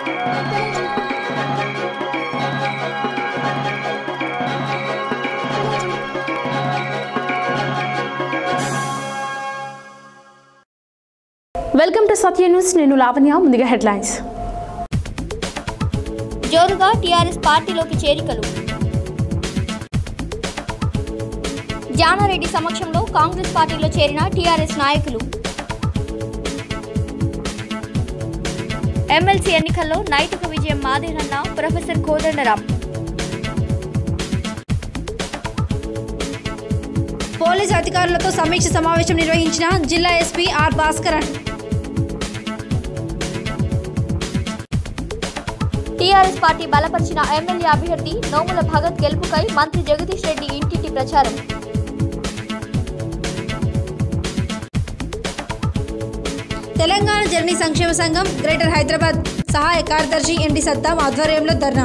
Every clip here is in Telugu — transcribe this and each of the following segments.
వెల్కమ్ టు సత్య న్యూస్ నేను లావణ్య ముందుగా హెడ్లైన్స్ జోరుగా టీఆర్ఎస్ పార్టీలోకి చేరికలు జానారెడ్డి సమక్షంలో కాంగ్రెస్ పార్టీలో చేరిన టీఆర్ఎస్ నాయకులు ఎమ్మెల్సీ ఎన్నికల్లో నైతిక విజయం మాదేనన్న ప్రొఫెసర్ కోదండరాం పోలీస్ అధికారులతో సమీక్ష సమావేశం నిర్వహించిన జిల్లా SP R Bhaskaran TRS party బలపరిచిన ఎమ్మెల్యే అభ్యర్థి నోముల భగత్ గెలుపుకై మంత్రి జగదీష్ రెడ్డి ఇంటింటి ప్రచారం తెలంగాణ జర్నీ సంక్షేమ సంఘం గ్రేటర్ హైదరాబాద్ సహాయ కార్యదర్శి ఎన్డి సద్దాం ఆధ్వర్యంలో ధర్నా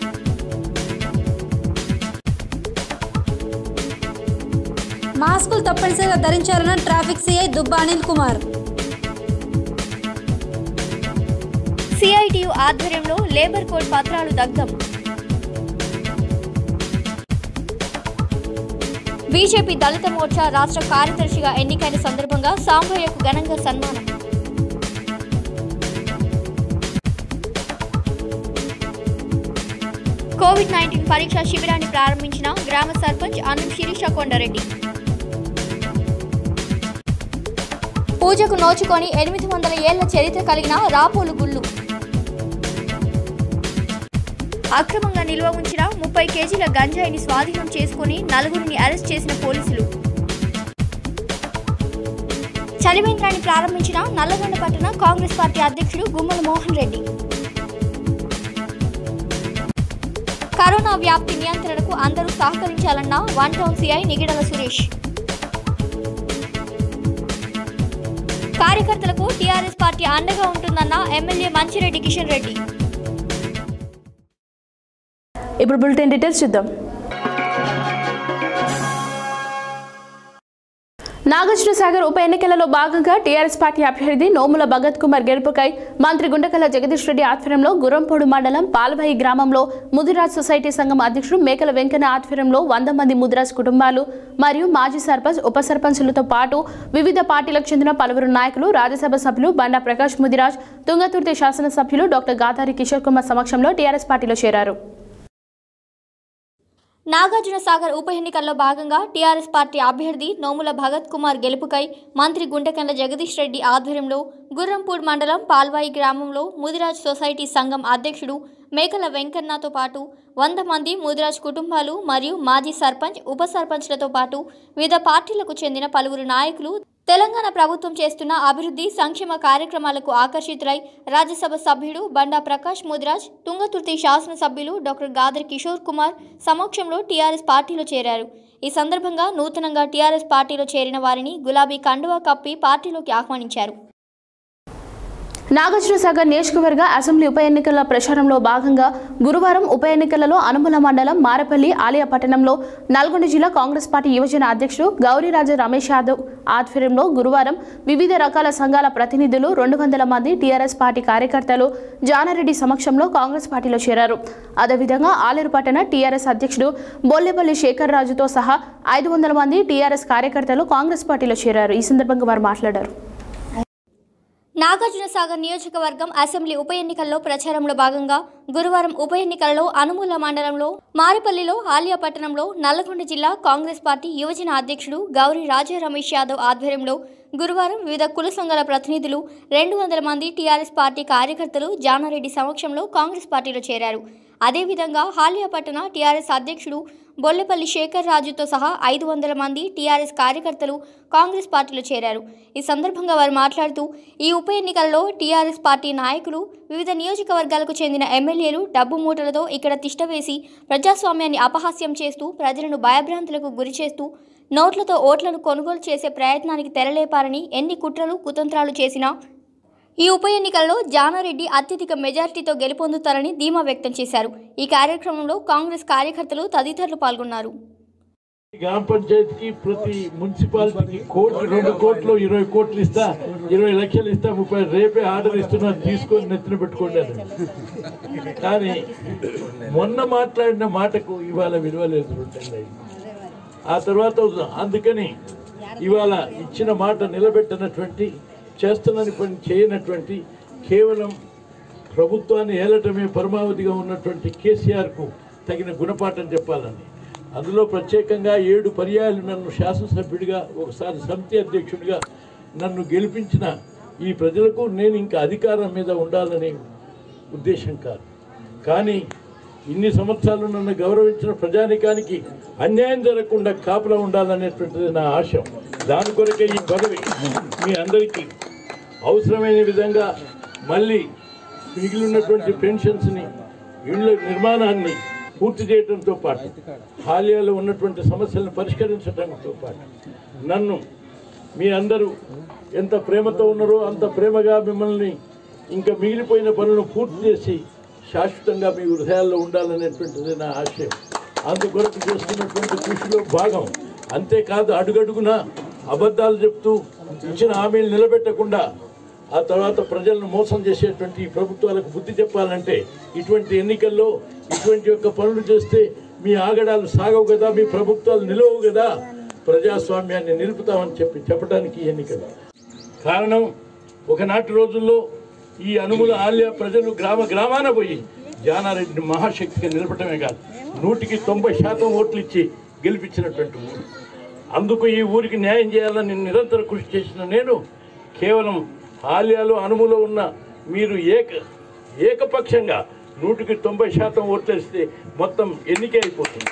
మాస్కులు తప్పనిసరిగా ధరించాలన్న traffic CI Dubba Anil Kumar CITU ఆధ్వర్యంలో లేబర్ కోడ్ పత్రాలు దగ్ధం బీజేపీ దళిత మోర్చా రాష్ట్ర కార్యదర్శిగా ఎన్నికైన సందర్భంగా సాంబయ్యకు ఘనంగా సన్మానం కోవిడ్ నైన్టీన్ పరీక్షా శిబిరాన్ని ప్రారంభించిన గ్రామ సర్పంచ్ అన్నం శిరీష కొండారెడ్డి పూజకు నోచుకొని ఎనిమిది వందల ఏళ్ల చరిత్ర కలిగిన రాపోలు గుళ్ళు అక్రమంగా నిల్వ ఉంచిన ముప్పై కేజీల గంజాయిని స్వాధీనం చేసుకుని నలుగురిని అరెస్ట్ చేసిన పోలీసులు చలివేంద్రాన్ని ప్రారంభించిన నల్లగొండ పట్టణ కాంగ్రెస్ పార్టీ అధ్యక్షుడు గుమ్మల మోహన్ రెడ్డి కరోనా వ్యాప్తి నియంత్రణకు అందరూ సహకరించాలన్న one town CI Nigidala Suresh కార్యకర్తలకు టీఆర్ఎస్ పార్టీ అండగా ఉంటుందన్న ఎమ్మెల్యే మంచిరెడ్డి కిషన్ రెడ్డి ఇప్పుడు బులెటిన్ డీటెయిల్స్ చూద్దాం నాగార్జున సాగర్ ఉప ఎన్నికలలో భాగంగా టీఆర్ఎస్ పార్టీ అభ్యర్థి నోముల భగత్ కుమార్ గెలుపుకై మంత్రి గుండకల జగదీష్ రెడ్డి ఆధ్వర్యంలో గుర్రంపోడు మండలం పాల్వాయి గ్రామంలో ముదిరాజ్ సొసైటీ సంఘం అధ్యక్షుడు మేకల వెంకన్న ఆధ్వర్యంలో వంద మంది ముదిరాజ్ కుటుంబాలు మరియు మాజీ సర్పంచ్ ఉప సర్పంచులతో పాటు వివిధ పార్టీలకు చెందిన పలువురు నాయకులు రాజ్యసభ సభ్యులు బండా ప్రకాష్ ముదిరాజ్ తుంగతుర్తి శాసనసభ్యులు డాక్టర్ గాదారి కిషోర్ కుమార్ సమక్షంలో టీఆర్ఎస్ పార్టీలో చేరారు నాగార్జున సాగర్ ఉప ఎన్నికల్లో భాగంగా టీఆర్ఎస్ పార్టీ అభ్యర్థి నోముల భగత్ కుమార్ గెలుపుకై మంత్రి గుంటకండ్ల జగదీష్ రెడ్డి ఆధ్వర్యంలో గుర్రంపూడ్ మండలం పాల్వాయి గ్రామంలో ముదిరాజ్ సొసైటీ సంఘం అధ్యక్షుడు మేకల వెంకన్నతో పాటు వంద మంది ముదిరాజ్ కుటుంబాలు మరియు మాజీ సర్పంచ్ ఉప సర్పంచ్లతో పాటు వివిధ పార్టీలకు చెందిన పలువురు నాయకులు తెలంగాణ ప్రభుత్వం చేస్తున్న అభివృద్ధి సంక్షేమ కార్యక్రమాలకు ఆకర్షితులై రాజ్యసభ సభ్యుడు బండా ప్రకాష్ ముదిరాజ్ తుంగతుర్తి శాసనసభ్యులు డాక్టర్ గాదర్ కిషోర్ కుమార్ సమక్షంలో టీఆర్ఎస్ పార్టీలో చేరారు ఈ సందర్భంగా నూతనంగా టీఆర్ఎస్ పార్టీలో చేరిన వారిని గులాబీ కండువా కప్పి పార్టీలోకి ఆహ్వానించారు నాగార్జున సాగర్ నియోజకవర్గ అసెంబ్లీ ఉప ఎన్నికల ప్రచారంలో భాగంగా గురువారం ఉప ఎన్నికలలో అనుముల మండలం మారపల్లి ఆలయ పట్టణంలో నల్గొండ జిల్లా కాంగ్రెస్ పార్టీ యువజన అధ్యక్షుడు గౌరీరాజు రమేష్ యాదవ్ ఆధ్వర్యంలో గురువారం వివిధ రకాల సంఘాల ప్రతినిధులు రెండు వందల మంది టీఆర్ఎస్ పార్టీ కార్యకర్తలు జానారెడ్డి సమక్షంలో కాంగ్రెస్ పార్టీలో చేరారు అదేవిధంగా ఆలేరు పట్టణ టీఆర్ఎస్ అధ్యక్షుడు బొల్లెపల్లి శేఖర్ రాజుతో సహా ఐదు వందల మంది టీఆర్ఎస్ కార్యకర్తలు కాంగ్రెస్ పార్టీలో చేరారు ఈ సందర్భంగా వారు మాట్లాడారు నాగార్జున సాగర్ నియోజకవర్గం అసెంబ్లీ ఉప ఎన్నికల్లో ప్రచారంలో భాగంగా గురువారం ఉప ఎన్నికలలో అనుమూల మండలంలో మారిపల్లిలో ఆలియా పట్టణంలో నల్లగొండ జిల్లా కాంగ్రెస్ పార్టీ యువజన అధ్యక్షుడు గౌరీ రాజా రమేష్ యాదవ్ ఆధ్వర్యంలో గురువారం వివిధ కుల సంఘాల ప్రతినిధులు రెండు వందల మంది టీఆర్ఎస్ పార్టీ కార్యకర్తలు జానారెడ్డి సమక్షంలో కాంగ్రెస్ పార్టీలో చేరారు అదేవిధంగా హాలియా పట్టణ టీఆర్ఎస్ అధ్యక్షుడు బొల్లెపల్లి శేఖర్ రాజుతో సహా ఐదు వందల మంది టీఆర్ఎస్ కార్యకర్తలు కాంగ్రెస్ పార్టీలో చేరారు ఈ సందర్భంగా వారు మాట్లాడుతూ ఈ ఉప ఎన్నికల్లో టీఆర్ఎస్ పార్టీ నాయకులు వివిధ నియోజకవర్గాలకు చెందిన ఎమ్మెల్యేలు డబ్బు మూటలతో ఇక్కడ తిష్టవేసి ప్రజాస్వామ్యాన్ని అపహాస్యం చేస్తూ ప్రజలను భయభ్రాంతులకు గురి చేస్తూ నోట్లతో ఓట్లను కొనుగోలు చేసే ప్రయత్నానికి తెరలేపారని ఎన్ని కుట్రలు కుతంత్రాలు చేసినా ఈ ఉప ఎన్నికల్లో జానారెడ్డి అత్యధిక మెజారిటీతో గెలుపొందుతారని ధీమా వ్యక్తం చేశారు ఈ కార్యక్రమంలో కాంగ్రెస్ కార్యకర్తలు తదితరులు పాల్గొన్నారు గ్రామ పంచాయతీకి ప్రతి మున్సిపాలిటీకి కోట్లు రెండు కోట్లు ఇరవై కోట్లు ఇస్తా ఇరవై లక్షలు ఇస్తా ముప్పై రేపే ఆర్డర్ ఇస్తున్నా తీసుకొని నెత్తిన పెట్టుకోండి అని. కానీ మొన్న మాట్లాడిన మాటకు ఇవాళ విలువ లేదు ఉంటుంది ఆ తర్వాత అందుకని ఇవాళ ఇచ్చిన మాట నిలబెట్టినటువంటి చేస్తున్నది పని చేయనటువంటి కేవలం ప్రభుత్వాన్ని ఏలటమే పరమావధిగా ఉన్నటువంటి కేసీఆర్కు తగిన గుణపాఠం చెప్పాలని అందులో ప్రత్యేకంగా ఏడు పర్యాయాలు నన్ను శాసనసభ్యుడిగా ఒకసారి సమితి అధ్యక్షుడిగా నన్ను గెలిపించిన ఈ ప్రజలకు నేను ఇంకా అధికారం మీద ఉండాలని ఉద్దేశం కాదు కానీ ఇన్ని సంవత్సరాలు నన్ను గౌరవించిన ప్రజానికానికి అన్యాయం జరగకుండా కాపులా ఉండాలనేటువంటిది నా ఆశ దాని కొరకే ఈ పదవి మీ అందరికీ అవసరమైన విధంగా మళ్ళీ మిగిలినటువంటి పెన్షన్స్ని ఇళ్ళ నిర్మాణాన్ని పూర్తి చేయడంతో పాటు హాలియాలో ఉన్నటువంటి సమస్యలను పరిష్కరించడంతో పాటు నన్ను మీ అందరూ ఎంత ప్రేమతో ఉన్నారో అంత ప్రేమగా మిమ్మల్ని ఇంకా మిగిలిపోయిన పనులను పూర్తి చేసి శాశ్వతంగా మీ హృదయాల్లో ఉండాలనేటువంటిది నా ఆశయం అందుకొరకు చేస్తున్నటువంటి కృషిలో భాగం అంతేకాదు అడుగడుగున అబద్ధాలు చెప్తూ ఇచ్చిన హామీలు నిలబెట్టకుండా ఆ తర్వాత ప్రజలను మోసం చేసేటువంటి ఈ ప్రభుత్వాలకు బుద్ధి చెప్పాలంటే ఇటువంటి ఎన్నికల్లో ఇటువంటి యొక్క పనులు చేస్తే మీ ఆగడాలు సాగవు కదా మీ ప్రభుత్వాలు నిలవవు కదా ప్రజాస్వామ్యాన్ని నిలుపుతామని చెప్పి చెప్పడానికి ఈ ఎన్నికలు కారణం ఒకనాటి రోజుల్లో ఈ అనుముల ఆలయ ప్రజలు గ్రామ గ్రామాన పోయి జానారెడ్డిని మహాశక్తిగా నిలపటమే కాదు నూటికి తొంభై శాతం ఓట్లు ఇచ్చి గెలిపించినటువంటి ఊరు అందుకు ఈ ఊరికి న్యాయం చేయాలని నిరంతర కృషి చేసిన నేను కేవలం ఆలయాలు అనుములో ఉన్న మీరు ఏక ఏకపక్షంగా నూటికి తొంభై శాతం ఓట్లేస్తే మొత్తం ఎన్నిక అయిపోతుంది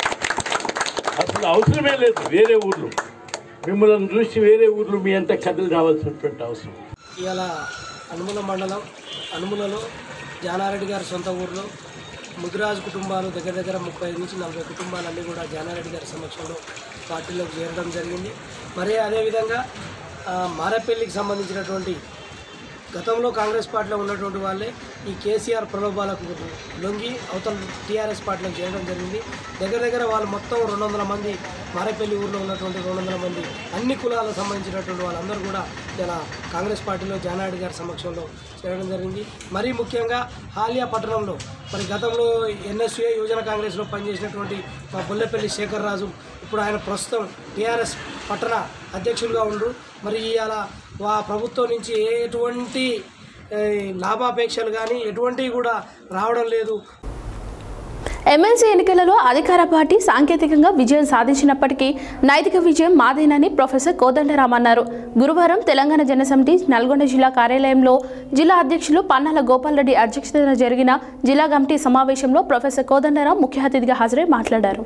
అసలు అవసరమే లేదు వేరే ఊర్లు మిమ్మల్ని చూసి వేరే ఊర్లు మీ అంతా కథలు రావాల్సినటువంటి అవసరం ఇవాళ అనుముల మండలం అనుములలో జానారెడ్డి గారి సొంత ఊర్లో ముదిరాజు కుటుంబాలు దగ్గర దగ్గర ముప్పై నుంచి నలభై కుటుంబాలన్నీ కూడా జానారెడ్డి గారి సమక్షంలో పార్టీలోకి చేరడం జరిగింది మరి అదేవిధంగా ఆ, మారేపల్లికి సంబంధించినటువంటి గతంలో కాంగ్రెస్ పార్టీలో ఉన్నటువంటి వాళ్ళే ఈ కేసీఆర్ ప్రలోభాలకు లొంగి అవతల టీఆర్ఎస్ పార్టీలోకి చేయడం జరిగింది దగ్గర దగ్గర వాళ్ళు మొత్తం రెండు వందల మంది మారేపల్లి ఊర్లో ఉన్నటువంటి రెండు వందల మంది అన్ని కులాలకు సంబంధించినటువంటి వాళ్ళందరూ కూడా ఇలా కాంగ్రెస్ పార్టీలో జానారెడ్డి గారి సమక్షంలో చేరడం జరిగింది మరీ ముఖ్యంగా హాలియా పట్టణంలో మరి గతంలో ఎన్ఎస్ఏ యువజన కాంగ్రెస్లో పనిచేసినటువంటి మా బొల్లెపల్లి శేఖర్ రాజు ఇప్పుడు ఆయన ప్రస్తుతం టీఆర్ఎస్ పట్టణ అధ్యక్షులుగా ఉండ్రు మరి ఇవాళ వా ప్రభుత్వం నుంచి ఎటువంటి ఏ, లాభాపేక్షలు కానీ ఎటువంటివి కూడా రావడం లేదు ఎమ్మెల్సీ ఎన్నికలలో అధికార పార్టీ సాంకేతికంగా విజయం సాధించినప్పటికీ నైతిక విజయం మాదేనని ప్రొఫెసర్ కోదండరాం అన్నారు గురువారం తెలంగాణ జనసమితి నల్గొండ జిల్లా కార్యాలయంలో జిల్లా అధ్యక్షులు పన్నాల గోపాల్ రెడ్డి అధ్యక్షతన జరిగిన జిల్లా కమిటీ సమావేశంలో ప్రొఫెసర్ కోదండరాం ముఖ్య అతిథిగా హాజరై మాట్లాడారు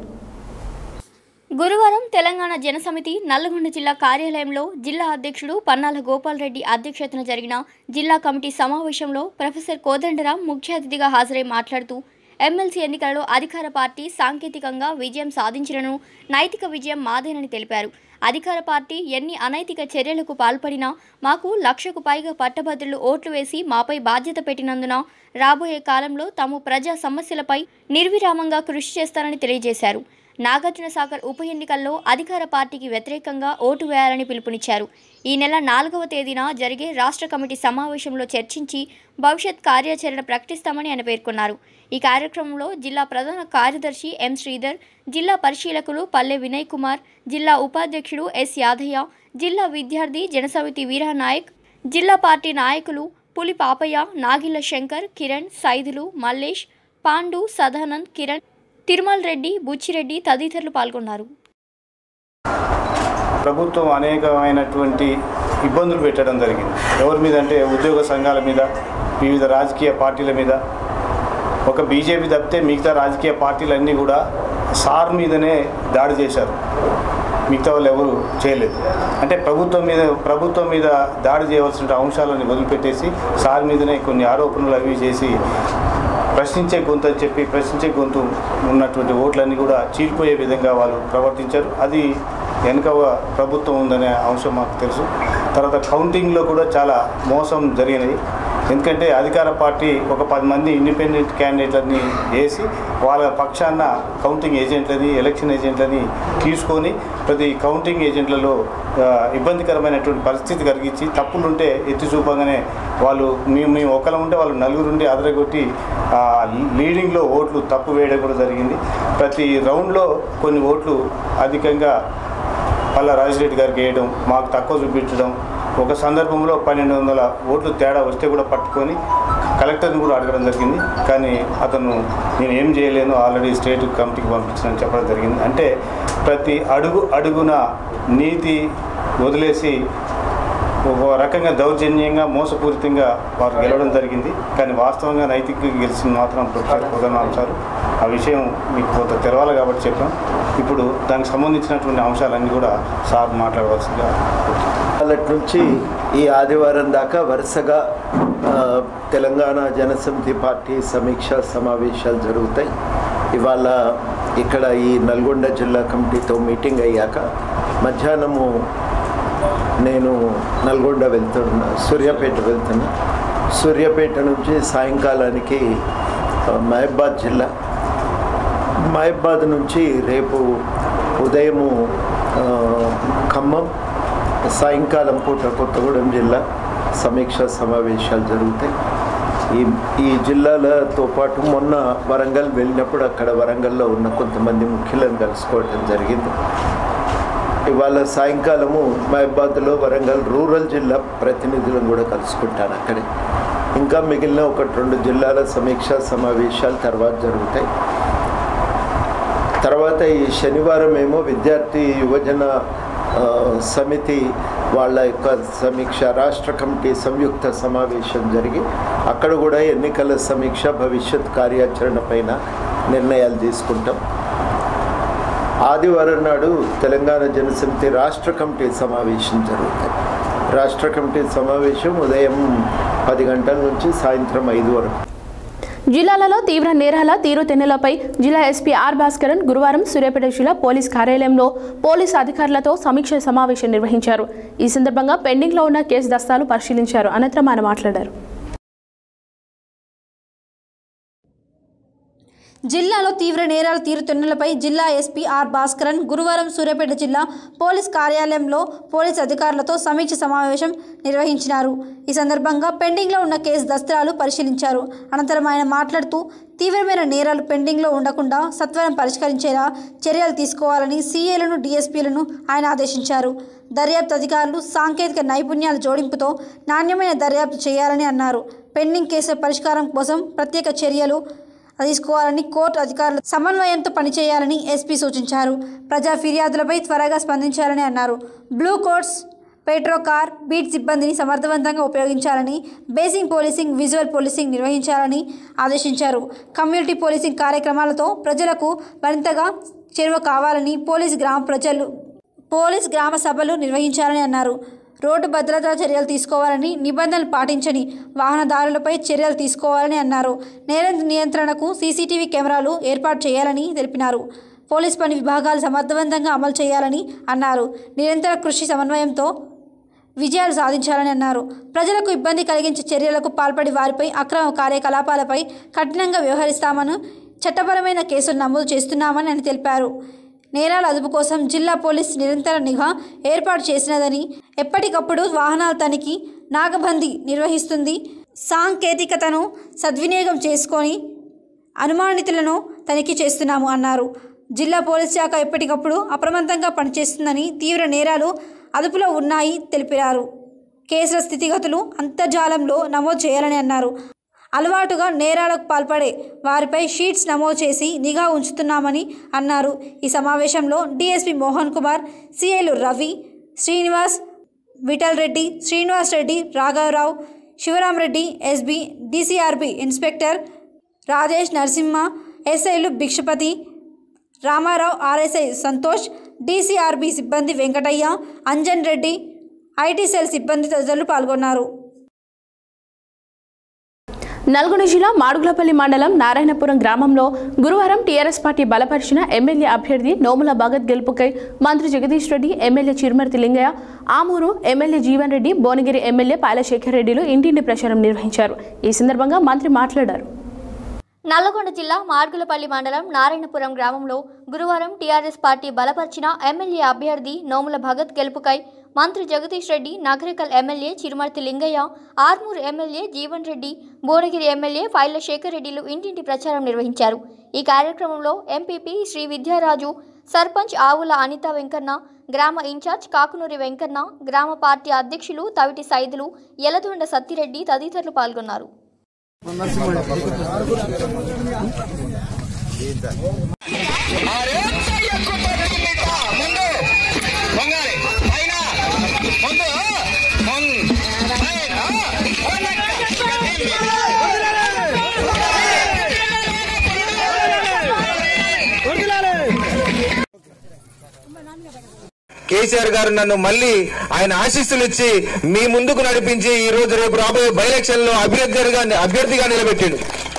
గురువారం తెలంగాణ జనసమితి నల్లగొండ జిల్లా కార్యాలయంలో జిల్లా అధ్యక్షుడు పన్నాల గోపాల్ రెడ్డి అధ్యక్షతన జరిగిన జిల్లా కమిటీ సమావేశంలో ప్రొఫెసర్ కోదండరాం ముఖ్య అతిథిగా హాజరై మాట్లాడుతూ ఎమ్మెల్సీ ఎన్నికలలో అధికార పార్టీ సాంకేతికంగా విజయం సాధించినను నైతిక విజయం మాదేనని తెలిపారు అధికార పార్టీ ఎన్ని అనైతిక చర్యలకు పాల్పడినా మాకు లక్షకు పైగా పట్టభద్రులు ఓట్లు వేసి మాపై బాధ్యత పెట్టినందున రాబోయే కాలంలో తాము ప్రజా సమస్యలపై నిర్విరామంగా కృషి చేస్తారని తెలియజేశారు నాగార్జున సాగర్ ఉప ఎన్నికల్లో అధికార పార్టీకి వ్యతిరేకంగా ఓటు వేయాలని పిలుపునిచ్చారు ఈ నెల నాలుగవ తేదీన జరిగే రాష్ట్ర కమిటీ సమావేశంలో చర్చించి భవిష్యత్ కార్యాచరణ ప్రకటిస్తామని ఆయన పేర్కొన్నారు ఈ కార్యక్రమంలో జిల్లా ప్రధాన కార్యదర్శి ఎం శ్రీధర్ జిల్లా పరిశీలకులు పల్లె వినయ్ కుమార్ జిల్లా ఉపాధ్యక్షుడు ఎస్ యాదయ్య జిల్లా విద్యార్థి జనసమితి వీరా నాయక్ జిల్లా పార్టీ నాయకులు పులి పాపయ్య నాగిళ్ల శంకర్ కిరణ్ సైదులు మల్లేష్ పాండు సదానంద్ కిరణ్ తిరుమల్ రెడ్డి బుచ్చిరెడ్డి తదితరులు పాల్గొన్నారు ప్రభుత్వం అనేకమైనటువంటి ఇబ్బందులు పెట్టడం జరిగింది ఎవరి మీద అంటే ఉద్యోగ సంఘాల మీద వివిధ రాజకీయ పార్టీల మీద ఒక బీజేపీ తప్పితే మిగతా రాజకీయ పార్టీలన్నీ కూడా సార్ మీదనే దాడి చేశారు మిగతా వాళ్ళు ఎవరు చేయలేదు అంటే ప్రభుత్వం మీద ప్రభుత్వం మీద దాడి చేయవలసిన అంశాలను వదిలిపెట్టేసి సార్ మీదనే కొన్ని ఆరోపణలు అవి చేసి ప్రశ్నించే గొంతు అని చెప్పి ప్రశ్నించే గొంతు ఉన్నటువంటి ఓట్లన్నీ కూడా చీలిపోయే విధంగా వాళ్ళు ప్రవర్తించారు అది వెనుక ప్రభుత్వం ఉందనే అంశం మాకు తెలుసు తర్వాత కౌంటింగ్లో కూడా చాలా మోసం జరిగినది ఎందుకంటే అధికార పార్టీ ఒక పది మంది ఇండిపెండెంట్ క్యాండిడేట్లని వేసి వాళ్ళ పక్షాన కౌంటింగ్ ఏజెంట్లని ఎలక్షన్ ఏజెంట్లని తీసుకొని ప్రతి కౌంటింగ్ ఏజెంట్లలో ఆ, ఇబ్బందికరమైనటువంటి పరిస్థితి కలిగించి తప్పులుంటే ఎత్తి చూపగానే వాళ్ళు మేము మేము ఒకరు ఉంటే వాళ్ళు నలుగురు ఉండి అదరగొట్టి ఆ, లీడింగ్లో ఓట్లు తప్పు వేయడం కూడా జరిగింది ప్రతి రౌండ్లో కొన్ని ఓట్లు అధికంగా పల్లా రాజరెడ్డి గారికి వేయడం మాకు తక్కువ చూపించడం ఒక సందర్భంలో పన్నెండు వందల ఓట్లు తేడా వస్తే కూడా పట్టుకొని కలెక్టర్ని కూడా అడగడం జరిగింది కానీ అతను నేను ఏం చేయలేను ఆల్రెడీ స్టేట్ కమిటీకి పంపించానని చెప్పడం జరిగింది అంటే ప్రతి అడుగు అడుగున నీతి వదిలేసి ఒక రకంగా దౌర్జన్యంగా మోసపూరితంగా వారు గెలవడం జరిగింది కానీ వాస్తవంగా నైతికంగా గెలిచింది మాత్రం ప్రొఫెసర్ ప్రధానాంశాలు ఆ విషయం మీకు కొంత తెలవాలి కాబట్టి చెప్పాం ఇప్పుడు దానికి సంబంధించినటువంటి అంశాలన్నీ కూడా సార్ మాట్లాడవలసిందిగా వాళ్ళ నుంచి ఈ ఆదివారం దాకా వరుసగా ఆ, తెలంగాణ జనసమితి పార్టీ సమీక్ష సమావేశాలు జరుగుతాయి ఇవాళ ఇక్కడ ఈ నల్గొండ జిల్లా కమిటీతో మీటింగ్ అయ్యాక మధ్యాహ్నము నేను నల్గొండ వెళ్తున్నా సూర్యాపేట వెళ్తున్నా సూర్యాపేట నుంచి సాయంకాలానికి ఆ, మహబాద్ జిల్లా మహబాద్ నుంచి రేపు ఉదయము ఆ, ఖమ్మం సాయంకాలం పూట కొత్తగూడెం జిల్లా సమీక్ష సమావేశాలు జరుగుతాయి ఈ ఈ జిల్లాలతో పాటు మొన్న వరంగల్ వెళ్ళినప్పుడు అక్కడ వరంగల్లో ఉన్న కొంతమంది ముఖ్యులను కలుసుకోవడం జరిగింది ఇవాళ సాయంకాలము మహబాద్లో వరంగల్ రూరల్ జిల్లా ప్రతినిధులను కూడా కలుసుకుంటాను అక్కడే ఇంకా మిగిలిన ఒకటి రెండు జిల్లాల సమీక్ష సమావేశాలు తర్వాత జరుగుతాయి తర్వాత ఈ శనివారం ఏమో విద్యార్థి యువజన ఆ, సమితి వాళ్ళ యొక్క సమీక్ష రాష్ట్ర కమిటీ సంయుక్త సమావేశం జరిగి అక్కడ కూడా ఎన్నికల సమీక్ష భవిష్యత్ కార్యాచరణ పైన నిర్ణయాలు తీసుకుంటాం ఆదివారం నాడు తెలంగాణ జనసమితి రాష్ట్ర కమిటీ సమావేశం జరుగుతుంది రాష్ట్ర కమిటీ సమావేశం ఉదయం పది గంటల నుంచి సాయంత్రం ఐదు వరకు జిల్లాలలో తీవ్ర నేరాల తీరుతెన్నులపై జిల్లా ఎస్పీ ఆర్ భాస్కరన్ గురువారం సూర్యాపేట జిల్లా పోలీస్ కార్యాలయంలో పోలీసు అధికారులతో సమీక్ష సమావేశం నిర్వహించారు ఈ సందర్భంగా పెండింగ్లో ఉన్న కేసు దస్తాలు పరిశీలించారు అనంతరం ఆయన మాట్లాడారు జిల్లాలో తీవ్ర నేరాల తీరుతెన్నులపై జిల్లా ఎస్పీ ఆర్ భాస్కరన్ గురువారం సూర్యాపేట జిల్లా పోలీస్ కార్యాలయంలో పోలీస్ అధికారులతో సమీక్ష సమావేశం నిర్వహించినారు ఈ సందర్భంగా పెండింగ్లో ఉన్న కేసు దస్త్రాలు పరిశీలించారు అనంతరం ఆయన మాట్లాడుతూ తీవ్రమైన నేరాలు పెండింగ్లో ఉండకుండా సత్వరం పరిష్కరించేలా చర్యలు తీసుకోవాలని సీఏలను డీఎస్పీలను ఆయన ఆదేశించారు దర్యాప్తు అధికారులు సాంకేతిక నైపుణ్యాల జోడింపుతో నాణ్యమైన దర్యాప్తు చేయాలని అన్నారు పెండింగ్ కేసుల పరిష్కారం కోసం ప్రత్యేక చర్యలు తీసుకోవాలని కోర్టు అధికారులు సమన్వయంతో పనిచేయాలని ఎస్పీ సూచించారు ప్రజా ఫిర్యాదులపై త్వరగా స్పందించాలని అన్నారు blue colts petro car beat సిబ్బందిని సమర్థవంతంగా ఉపయోగించాలని బేసింగ్ పోలీసింగ్ విజువల్ పోలీసింగ్ నిర్వహించాలని ఆదేశించారు కమ్యూనిటీ పోలీసింగ్ కార్యక్రమాలతో ప్రజలకు మరింతగా చేరువ కావాలని పోలీస్ గ్రామ ప్రజలు పోలీస్ గ్రామ సభలు నిర్వహించాలని అన్నారు రోడ్డు భద్రతా చర్యలు తీసుకోవాలని నిబంధనలు పాటించని వాహనదారులపై చర్యలు తీసుకోవాలని అన్నారు నేర నియంత్రణకు సీసీటీవీ కెమెరాలు ఏర్పాటు చేయాలని తెలిపినారు పోలీస్ పని విభాగాలు సమర్థవంతంగా అమలు చేయాలని అన్నారు నిరంతర కృషి సమన్వయంతో విజయాలు సాధించాలని అన్నారు ప్రజలకు ఇబ్బంది కలిగించే చర్యలకు పాల్పడి వారిపై అక్రమ కార్యకలాపాలపై కఠినంగా వ్యవహరిస్తామని చట్టపరమైన కేసులు నమోదు చేస్తున్నామని ఆయన తెలిపారు నేరాల అదుపు కోసం జిల్లా పోలీస్ నిరంతర నిఘా ఏర్పాటు చేసినదని ఎప్పటికప్పుడు వాహనాల తనిఖీ నాగబందీ నిర్వహిస్తుంది సాంకేతికతను సద్వినియోగం చేసుకొని అనుమానితులను తనిఖీ చేస్తున్నాము అన్నారు జిల్లా పోలీస్ శాఖ ఎప్పటికప్పుడు అప్రమత్తంగా పనిచేస్తుందని తీవ్ర నేరాలు అదుపులో ఉన్నాయి తెలిపారు కేసుల స్థితిగతులు అంతర్జాలంలో నమోదు చేయాలని అన్నారు అలవాటుగా నేరాలకు పాల్పడే వారిపై షీట్స్ నమోదు చేసి నిఘా ఉంచుతున్నామని అన్నారు ఈ సమావేశంలో డీఎస్పీ మోహన్ కుమార్ సిఐలు రవి శ్రీనివాస్ విఠల్ రెడ్డి శ్రీనివాస్ రెడ్డి రాఘవరావు Sivaram Reddy SB DCRB inspector Rajesh Narasimha ఎస్ఐలు భిక్షపతి రామారావు ఆర్ఎస్ఐ సంతోష్ డిసిఆర్బి సిబ్బంది వెంకటయ్య అంజన్ రెడ్డి ఐటీ సెల్ సిబ్బంది తదితరులు పాల్గొన్నారు నల్గొండ జిల్లా మాడుగులపల్లి మండలం నారాయణపురం గ్రామంలో గురువారం టీఆర్ఎస్ పార్టీ బలపరిచిన ఎమ్మెల్యే అభ్యర్థి నోముల భగత్ గెలుపుకై మంత్రి Jagadish Reddy MLA Chirumarthi Lingaiah Amuru MLA Jeevan Reddy Bhuvanagiri MLA Palashekar రెడ్డిలు ఇంటింటి ప్రచారం నిర్వహించారు ఈ సందర్భంగా మంత్రి మాట్లాడారు నల్లగొండ జిల్లా మార్గులపల్లి మండలం నారాయణపురం గ్రామంలో గురువారం టీఆర్ఎస్ పార్టీ బలపరిచిన ఎమ్మెల్యే అభ్యర్థి నోముల భగత్ గెలుపుకై మంత్రి Jagadish Reddy Nakrekal MLA Chirumarthi Lingaiah Armur MLA Jeevan Reddy Bhuvanagiri MLA Pailla Shekar రెడ్డిలు ఇంటింటి ప్రచారం నిర్వహించారు ఈ కార్యక్రమంలో ఎంపీపీ శ్రీ విద్యారాజు సర్పంచ్ ఆవుల అనిత వెంకన్న గ్రామ ఇన్ఛార్జ్ కాకునూరి వెంకన్న గ్రామ పార్టీ అధ్యక్షులు తవిటి సైదులు యలదొండ సత్తిరెడ్డి తదితరులు పాల్గొన్నారు కేసీఆర్ గారు నన్ను మళ్ళీ ఆయన ఆశీస్సులు ఇచ్చి మీ ముందుకు నడిపించి ఈ రోజు రేపు రాబోయే బై ఎలక్షన్ లో అభ్యర్థిగా అభ్యర్థిగా నిలబెట్టాడు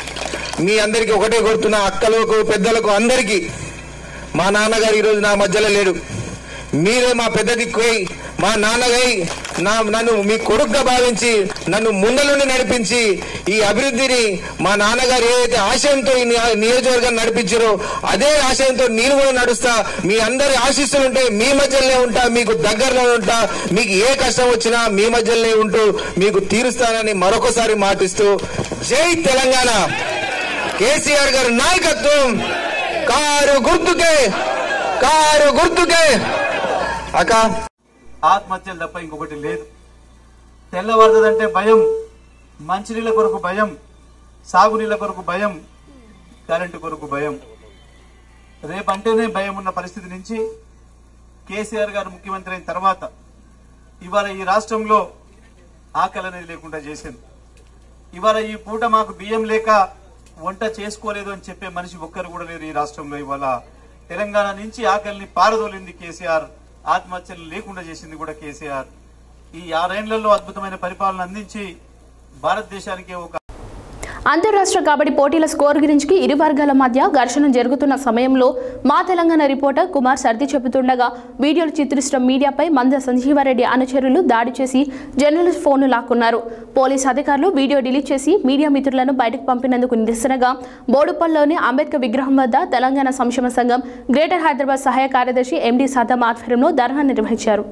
మీ అందరికి ఒకటే కోరుతున్న అక్కలకు పెద్దలకు అందరికీ మా నాన్నగారు ఈ రోజు నా మధ్యలో లేడు మీరే మా పెద్ద దిక్కుపోయి మా నాన్నగై నా నన్ను మీ కొడుకుగా భావించి నన్ను ముందలుండి నడిపించి ఈ అభివృద్ధిని మా నాన్నగారు ఏదైతే ఆశయంతో ఈ నియో- నియోజకవర్గాన్ని నడిపించారో అదే ఆశయంతో నేను కూడా నడుస్తా మీ అందరి ఆశీస్సులు ఉంటే మీ మధ్యలోనే ఉంటా మీకు దగ్గరలో ఉంటా మీకు ఏ కష్టం వచ్చినా మీ మధ్యలోనే ఉంటూ మీకు తీరుస్తానని మరొకసారి మాటిస్తూ జై తెలంగాణ కేసీఆర్ గారి నాయకత్వం కారు గుర్తుకే కారు గుర్తుకే అక్క ఆత్మహత్యలు తప్ప ఇంకొకటి లేదు తెల్లవారుదంటే భయం మంచినీళ్ళ కొరకు భయం సాగునీళ్ళ కొరకు భయం కరెంటు కొరకు భయం రేపంటేనే భయం ఉన్న పరిస్థితి నుంచి కేసీఆర్ గారు ముఖ్యమంత్రి అయిన తర్వాత ఇవాళ ఈ రాష్ట్రంలో ఆకలి అనేది లేకుండా చేసింది ఇవాళ ఈ పూట మాకు బియ్యం లేక వంట చేసుకోలేదు అని చెప్పే మనిషి ఒక్కరు కూడా లేరు ఈ రాష్ట్రంలో ఇవాళ తెలంగాణ నుంచి ఆకలిని పారదోలింది కేసీఆర్ ఆత్మహత్యలు లేకుండా చేసింది కూడా కేసీఆర్ ఈ ఆరేళ్లలో అద్భుతమైన పరిపాలన అందించి భారతదేశానికి ఒక అంతర్రాష్ట్ర కబడ్డీ పోటీల స్కోర్ గురించి ఇరు వర్గాల మధ్య ఘర్షణ జరుగుతున్న సమయంలో మా తెలంగాణ రిపోర్టర్ కుమార్ సర్ది చెబుతుండగా వీడియోలు చిత్రిస్తున్న మీడియాపై మంద సంజీవారెడ్డి అనుచరులు దాడి చేసి జర్నలిస్ట్ ఫోన్ను లాక్కున్నారు పోలీసు అధికారులు వీడియో డిలీట్ చేసి మీడియా మిత్రులను బయటకు పంపినందుకు నిరసనగా బోడుపల్లిలోని అంబేద్కర్ విగ్రహం వద్ద తెలంగాణ సంక్షేమ సంఘం గ్రేటర్ హైదరాబాద్ సహాయ కార్యదర్శి ఎండి సద్దం ఆధ్వర్యంలో ధర్నా నిర్వహించారు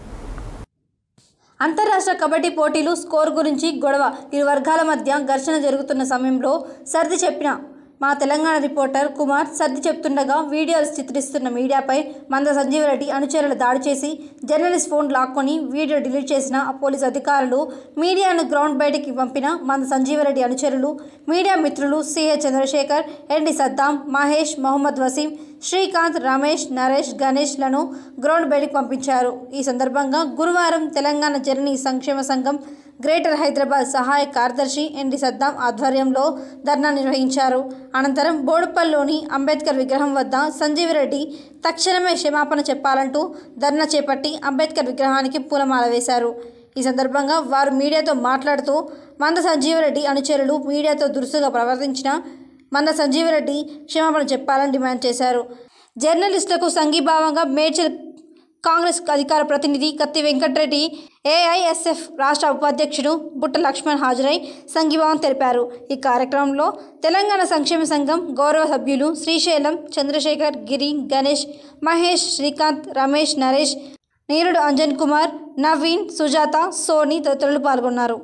అంతర్రాష్ట్ర కబడ్డీ పోటీలు స్కోర్ గురించి గొడవ ఇరు వర్గాల మధ్య ఘర్షణ జరుగుతున్న సమయంలో సర్ది చెప్పిన మా తెలంగాణ రిపోర్టర్ కుమార్ సర్ది చెప్తుండగా వీడియోలు చిత్రిస్తున్న మీడియాపై మంద సంజీవరెడ్డి అనుచరులు దాడి చేసి జర్నలిస్ట్ ఫోన్ లాక్కొని వీడియో డిలీట్ చేసిన ఆ పోలీసు అధికారులు మీడియాను గ్రౌండ్ బయటికి పంపిన మంద సంజీవరెడ్డి అనుచరులు మీడియా మిత్రులు సిహె చంద్రశేఖర్ ఎండి సద్దాం మహేష్ మొహమ్మద్ వసీం శ్రీకాంత్ రమేష్ నరేష్ గణేష్లను గ్రౌండ్ బయటికి పంపించారు ఈ సందర్భంగా గురువారం తెలంగాణ జర్నీ సంక్షేమ సంఘం గ్రేటర్ హైదరాబాద్ సహాయ కార్యదర్శి ఎన్డి సద్దాం ఆధ్వర్యంలో ధర్నా నిర్వహించారు అనంతరం బోడుపల్లిలోని అంబేద్కర్ విగ్రహం వద్ద సంజీవిరెడ్డి తక్షణమే క్షమాపణ చెప్పాలంటూ ధర్నా చేపట్టి అంబేద్కర్ విగ్రహానికి పూలమాల వేశారు ఈ సందర్భంగా వారు మీడియాతో మాట్లాడుతూ మంద సంజీవరెడ్డి అనుచరులు మీడియాతో దురుసుగా ప్రవర్తించిన మంద సంజీవరెడ్డి క్షమాపణ చెప్పాలని డిమాండ్ చేశారు జర్నలిస్టులకు సంఘీభావంగా మేడ్చల్ కాంగ్రెస్ అధికార ప్రతినిధి కత్తి వెంకటరెడ్డి ఏఐఎస్ఎఫ్ రాష్ట్ర ఉపాధ్యక్షుడు బుట్ట లక్ష్మణ్ హాజరై సంఘీభావం తెలిపారు ఈ కార్యక్రమంలో తెలంగాణ సంక్షేమ సంఘం గౌరవ సభ్యులు శ్రీశైలం చంద్రశేఖర్ గిరి గణేష్ మహేష్ శ్రీకాంత్ రమేష్ నరేష్ నీరుడు అంజన్ కుమార్ నవీన్ సుజాత సోని తదితరులు పాల్గొన్నారు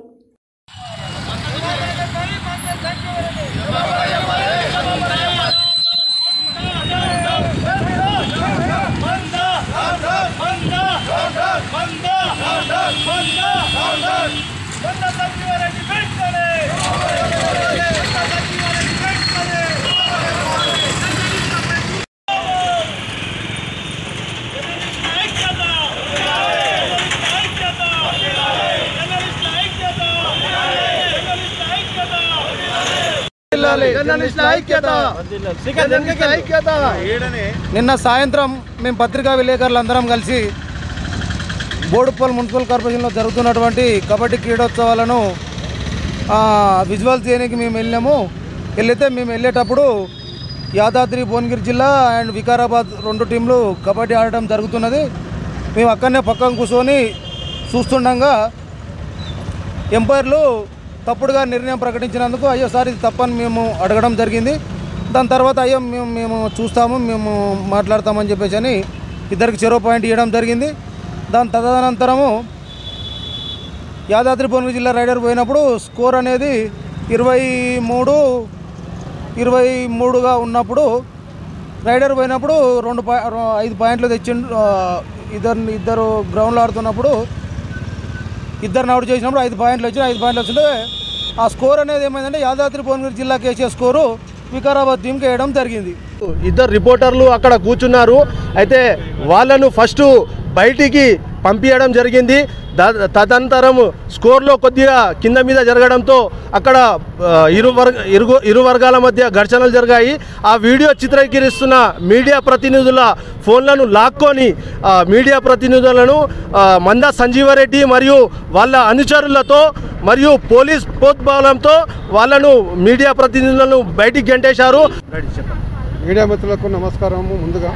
నిన్న సాయంత్రం మేము పత్రికా విలేకరులందరం కలిసి బోడుపల్ మున్సిపల్ కార్పొరేషన్లో జరుగుతున్నటువంటి కబడ్డీ క్రీడోత్సవాలను విజువల్ చేయడానికి మేము వెళ్ళాము వెళ్ళితే మేము వెళ్ళేటప్పుడు యాదాద్రి భువనగిరి జిల్లా అండ్ వికారాబాద్ రెండు టీంలు కబడ్డీ ఆడటం జరుగుతున్నది మేము అక్కడనే పక్కన కూర్చొని చూస్తుండగా ఎంపైర్లు తప్పుడుగా నిర్ణయం ప్రకటించినందుకు అయ్యో సార్ ఇది తప్పని మేము అడగడం జరిగింది దాని తర్వాత అయ్యో మేము మేము చూస్తాము మేము మాట్లాడతామని చెప్పేసి అని ఇద్దరికి చెరో పాయింట్ ఇవ్వడం జరిగింది దాని తదనంతరము యాదాద్రి భువనగిరి జిల్లా రైడర్ పోయినప్పుడు స్కోర్ అనేది ఇరవై మూడు ఇరవై మూడుగా ఉన్నప్పుడు రైడర్ పోయినప్పుడు రెండు పాయి రో- ఐదు పాయింట్లు తెచ్చిండు ఆ, ఇద్దరు ఇద్దరు గ్రౌండ్లో ఆడుతున్నప్పుడు ఇద్దరిని అవుట్ చేసినప్పుడు ఐదు పాయింట్లు వచ్చి ఐదు పాయింట్లు వస్తుంటే ఆ స్కోర్ అనేది ఏమైందంటే యాదాద్రి భువనగిరి జిల్లాకి వేసే స్కోరు వికారాబాద్ టీంకి వేయడం జరిగింది ఇద్దరు రిపోర్టర్లు అక్కడ కూర్చున్నారు అయితే వాళ్ళను ఫస్ట్ బయటికి పంపించడం జరిగింది దా- తదనంతరం స్కోర్లో కొద్దిగా కింద మీద జరగడంతో అక్కడ ఆ, ఇరు వర్గ ఇరుగు ఇరు వర్గాల మధ్య ఘర్షణలు జరిగాయి ఆ వీడియో చిత్రీకరిస్తున్న మీడియా ప్రతినిధుల ఫోన్లను లాక్కొని ఆ, మీడియా ప్రతినిధులను ఆ, మందా సంజీవరెడ్డి మరియు వాళ్ళ అనుచరులతో మరియు పోలీస్ ప్రోద్బలంతో వాళ్ళను మీడియా ప్రతినిధులను బయటికి గెంటేశారు మీడియా మిత్రులకు నమస్కారము ముందుగా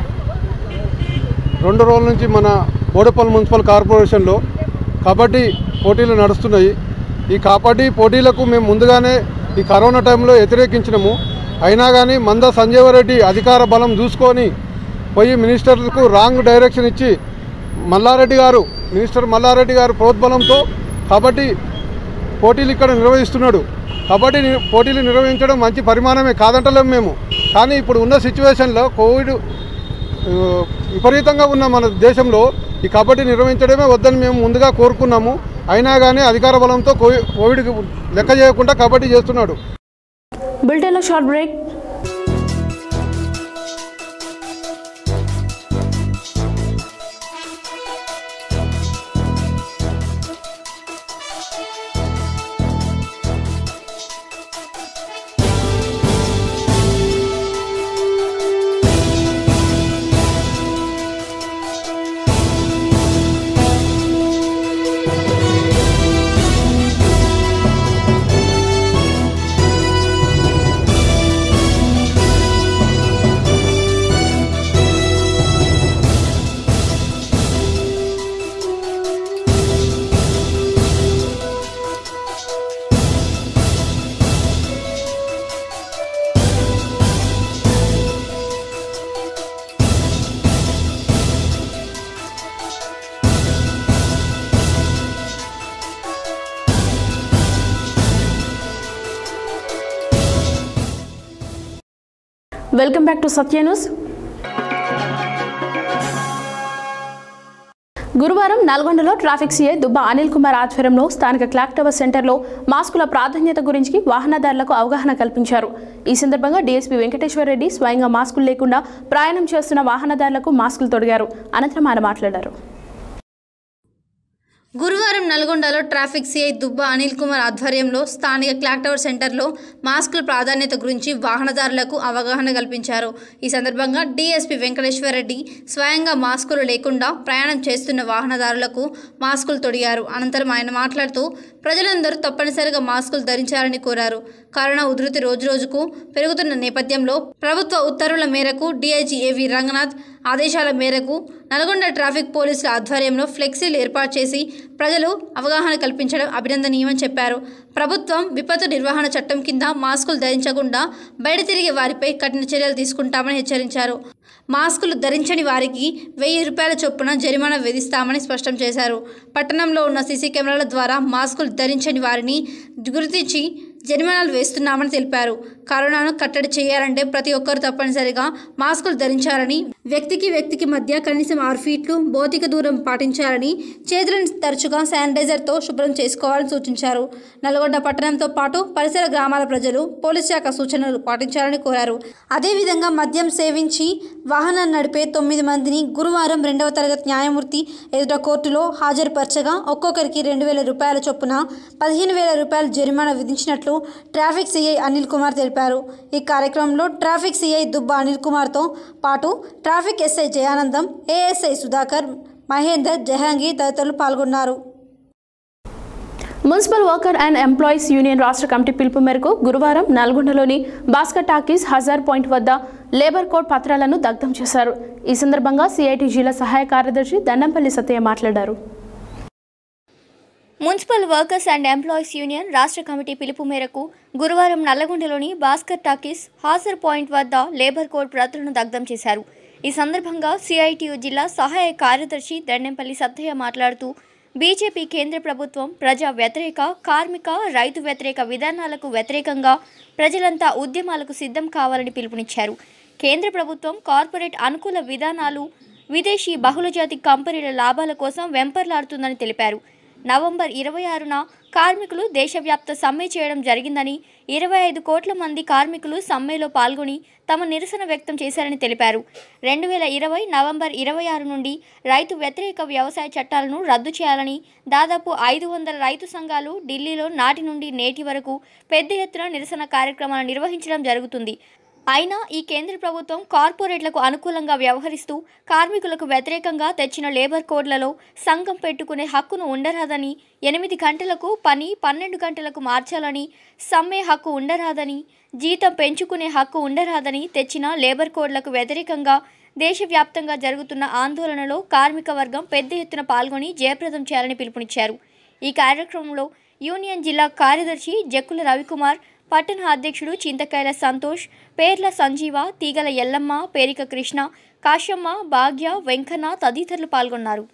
రెండు రోజుల నుంచి మన బోడపల్లి మున్సిపల్ కార్పొరేషన్లో కబడ్డీ పోటీలు నడుస్తున్నాయి ఈ కబడ్డీ పోటీలకు మేము ముందుగానే ఈ కరోనా టైంలో వ్యతిరేకించినాము అయినా కానీ మంద సంజీవరెడ్డి అధికార బలం చూసుకొని పోయి మినిస్టర్లకు రాంగ్ డైరెక్షన్ ఇచ్చి మల్లారెడ్డి గారు మినిస్టర్ మల్లారెడ్డి గారు ప్రోద్బలంతో కబడ్డీ పోటీలు ఇక్కడ నిర్వహిస్తున్నాడు కబడ్డీ ని- పోటీలు నిర్వహించడం మంచి పరిమాణమే కాదంటలేము మేము కానీ ఇప్పుడు ఉన్న సిచ్యువేషన్లో కోవిడ్ ఆ, విపరీతంగా ఉన్న మన దేశంలో ఈ కబడ్డీ నిర్వహించడమే వద్దని మేము ముందుగా కోరుకున్నాము అయినా కానీ అధికార బలంతో కోవి- కోవిడ్ లెక్క చేయకుండా కబడ్డీ చేస్తున్నాడు బులెటిన్లో short break welcome back to Satya news గురువారం నల్గొండలో ట్రాఫిక్ సీఐ దుబ్బ అనిల్ కుమార్ ఆధ్వర్యంలో స్థానిక క్లాక్ టవర్ సెంటర్లో మాస్కుల ప్రాధాన్యత గురించి వాహనదారులకు అవగాహన కల్పించారు ఈ సందర్భంగా డీఎస్పీ వెంకటేశ్వర రెడ్డి స్వయంగా మాస్కులు లేకుండా ప్రయాణం చేస్తున్న వాహనదారులకు మాస్కులు తొడిగారు అనంతరం ఆయన మాట్లాడారు గురువారం నల్గొండలో ట్రాఫిక్ సిఐ దుబ్బ అనిల్ కుమార్ ఆధ్వర్యంలో స్థానిక క్లాక్ టవర్ సెంటర్లో మాస్కుల ప్రాధాన్యత గురించి వాహనదారులకు అవగాహన కల్పించారు ఈ సందర్భంగా డీఎస్పీ వెంకటేశ్వర రెడ్డి స్వయంగా మాస్కులు లేకుండా ప్రయాణం చేస్తున్న వాహనదారులకు మాస్కులు తొడిగారు అనంతరం ఆయన మాట్లాడుతూ ప్రజలందరూ తప్పనిసరిగా మాస్కులు ధరించాలని కోరారు కరోనా ఉధృతి రోజురోజుకు పెరుగుతున్న నేపథ్యంలో ప్రభుత్వ ఉత్తర్వుల మేరకు డీఐజీ ఏవి రంగనాథ్ ఆదేశాల మేరకు నల్గొండ ట్రాఫిక్ పోలీసుల ఆధ్వర్యంలో ఫ్లెక్సీలు ఏర్పాటు చేసి ప్రజలు అవగాహన కల్పించడం అభినందనీయమని చెప్పారు ప్రభుత్వం విపత్తు నిర్వహణ చట్టం కింద మాస్కులు ధరించకుండా బయట తిరిగే వారిపై కఠిన చర్యలు తీసుకుంటామని హెచ్చరించారు మాస్కులు ధరించని వారికి వెయ్యి రూపాయల చొప్పున జరిమానా విధిస్తామని స్పష్టం చేశారు పట్టణంలో ఉన్న సీసీ కెమెరాల ద్వారా మాస్కులు ధరించని వారిని గుర్తించి జరిమానాలు వేస్తున్నామని తెలిపారు కరోనాను కట్టడి చేయాలంటే ప్రతి ఒక్కరు తప్పనిసరిగా మాస్కులు ధరించాలని వ్యక్తికి వ్యక్తికి మధ్య కనీసం ఆరు ఫీట్లు భౌతిక దూరం పాటించాలని చేతులను తరచుగా శానిటైజర్తో శుభ్రం చేసుకోవాలని సూచించారు నల్గొండ పట్టణంతో పాటు పరిసర గ్రామాల ప్రజలు పోలీస్ శాఖ సూచనలు పాటించాలని కోరారు అదేవిధంగా మద్యం సేవించి వాహనాన్ని నడిపే తొమ్మిది మందిని గురువారం రెండవ తరగతి న్యాయమూర్తి ఎదుట కోర్టులో హాజరుపరచగా ఒక్కొక్కరికి రెండు వేల రూపాయల చొప్పున పదిహేను వేల రూపాయల జరిమానా విధించినట్లు ట్రాఫిక్ సిఐ అనిల్ కుమార్ తెలిపారు ఈ కార్యక్రమంలో ట్రాఫిక్ సిఐ దుబ్బ అనిల్ కుమార్తో పాటు traffic SI Jayanandam ASI Sudhakar Mahender Jahangir తదితరులు పాల్గొన్నారు municipal worker and employees union రాష్ట్ర కమిటీ పిలుపు మేరకు గురువారం నల్గొండలోని భాస్కర్ టాకీస్ హజార్ పాయింట్ వద్ద లేబర్ కోడ్ పత్రాలను దగ్ధం చేశారు ఈ సందర్భంగా సిఐటి జిల్లా సహాయ కార్యదర్శి దండంపల్లి సత్య మాట్లాడారు municipal workers and employees union రాష్ట్ర కమిటీ పిలుపు మేరకు గురువారం నల్లగొండలోని భాస్కర్ టాకీస్ హాజర్ పాయింట్ వద్ద లేబర్ కోడ్ ప్రతులను దగ్ధం చేశారు ఈ సందర్భంగా సిఐటియు జిల్లా సహాయ కార్యదర్శి దండెంపల్లి సత్తయ్య మాట్లాడుతూ బీజేపీ కేంద్ర ప్రభుత్వం ప్రజా వ్యతిరేక కార్మిక రైతు వ్యతిరేక విధానాలకు వ్యతిరేకంగా ప్రజలంతా ఉద్యమాలకు సిద్ధం కావాలని పిలుపునిచ్చారు కేంద్ర ప్రభుత్వం కార్పొరేట్ అనుకూల విధానాలు విదేశీ బహుళజాతి కంపెనీల లాభాల కోసం వెంపర్లాడుతుందని తెలిపారు నవంబర్ ఇరవై ఆరున కార్మికులు దేశవ్యాప్త సమ్మె చేయడం జరిగిందని ఇరవై ఐదు కోట్ల మంది కార్మికులు సమ్మెలో పాల్గొని తమ నిరసన వ్యక్తం చేశారని తెలిపారు రెండు వేల ఇరవై నవంబర్ ఇరవై ఆరు నుండి రైతు వ్యతిరేక వ్యవసాయ చట్టాలను రద్దు చేయాలని దాదాపు ఐదు వందల రైతు సంఘాలు ఢిల్లీలో నాటి నుండి నేటి వరకు పెద్ద ఎత్తున నిరసన కార్యక్రమాలు నిర్వహించడం జరుగుతుంది అయినా ఈ కేంద్ర ప్రభుత్వం కార్పొరేట్లకు అనుకూలంగా వ్యవహరిస్తూ కార్మికులకు వ్యతిరేకంగా తెచ్చిన లేబర్ కోడ్లలో సంఘం పెట్టుకునే హక్కును ఉండరాదని ఎనిమిది గంటలకు పని పన్నెండు గంటలకు మార్చాలని సమ్మె హక్కు ఉండరాదని జీతం పెంచుకునే హక్కు ఉండరాదని తెచ్చిన లేబర్ కోడ్లకు వ్యతిరేకంగా దేశవ్యాప్తంగా జరుగుతున్న ఆందోళనలో కార్మిక వర్గం పెద్ద ఎత్తున పాల్గొని జయప్రదం చేయాలని పిలుపునిచ్చారు ఈ కార్యక్రమంలో యూనియన్ జిల్లా కార్యదర్శి జక్కుల రవికుమార్ పట్టణ అధ్యక్షుడు చింతకాయల సంతోష్ పేర్ల సంజీవ తీగల ఎల్లమ్మ పేరిక కృష్ణ కాశమ్మ భాగ్య వెంకన్న తదితరులు పాల్గొన్నారు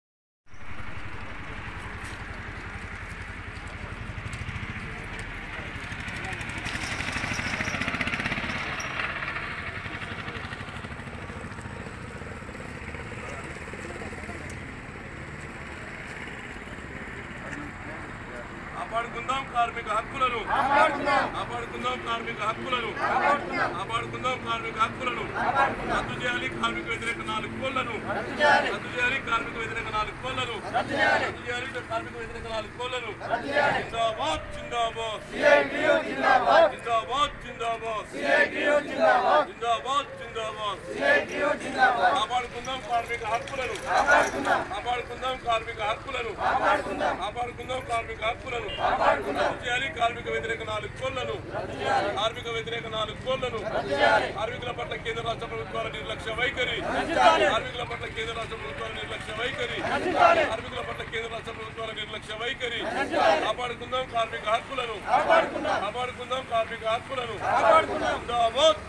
కాపాడుకుందాం కార్మిక హక్కులను కాపాడుకుందాం కార్మిక హక్కులను కాపాడుకుందాం కార్మిక హక్కులను రద్దు చేయాలి కార్మిక వ్యతిరేక నాలుగు కోళ్లను రద్దు చేయాలి కార్మిక వ్యతిరేక నాలుగు కోళ్లను రద్దు చేయాలి కార్మిక వ్యతిరేక నాలుగు కోళ్లను జిందాబాద్ జిందాబాద్ జిందాబాద్ జిందాబాద్ జిందాబాద్ జిందాబాద్ కాపాడుకుందాం కార్మిక హక్కులను కాపాడుకుందాం కార్మిక హక్కులను కాపాడుకుందాం కార్మిక హక్కులను రద్దు చేయాలి కార్మిక వ్యతిరేక నాలుగు కోళ్లను కార్మిక వ్యతిరేక నాలుగు కోళ్లను కార్మికుల పట్ల కేంద్ర రాష్ట్ర ప్రభుత్వాల నిర్లక్ష్య వైఖరి కార్మికుల పట్ల కేంద్ర రాష్ట్ర ప్రభుత్వాల నిర్లక్ష్య వైఖరి కార్మికుల పట్ల కేంద్ర రాష్ట్ర ప్రభుత్వాల నిర్లక్ష్య వైఖరి కాపాడుకుందాం కార్మిక హక్కులను కాపాడుకుందాం కార్మిక హక్కులను జిందాబాద్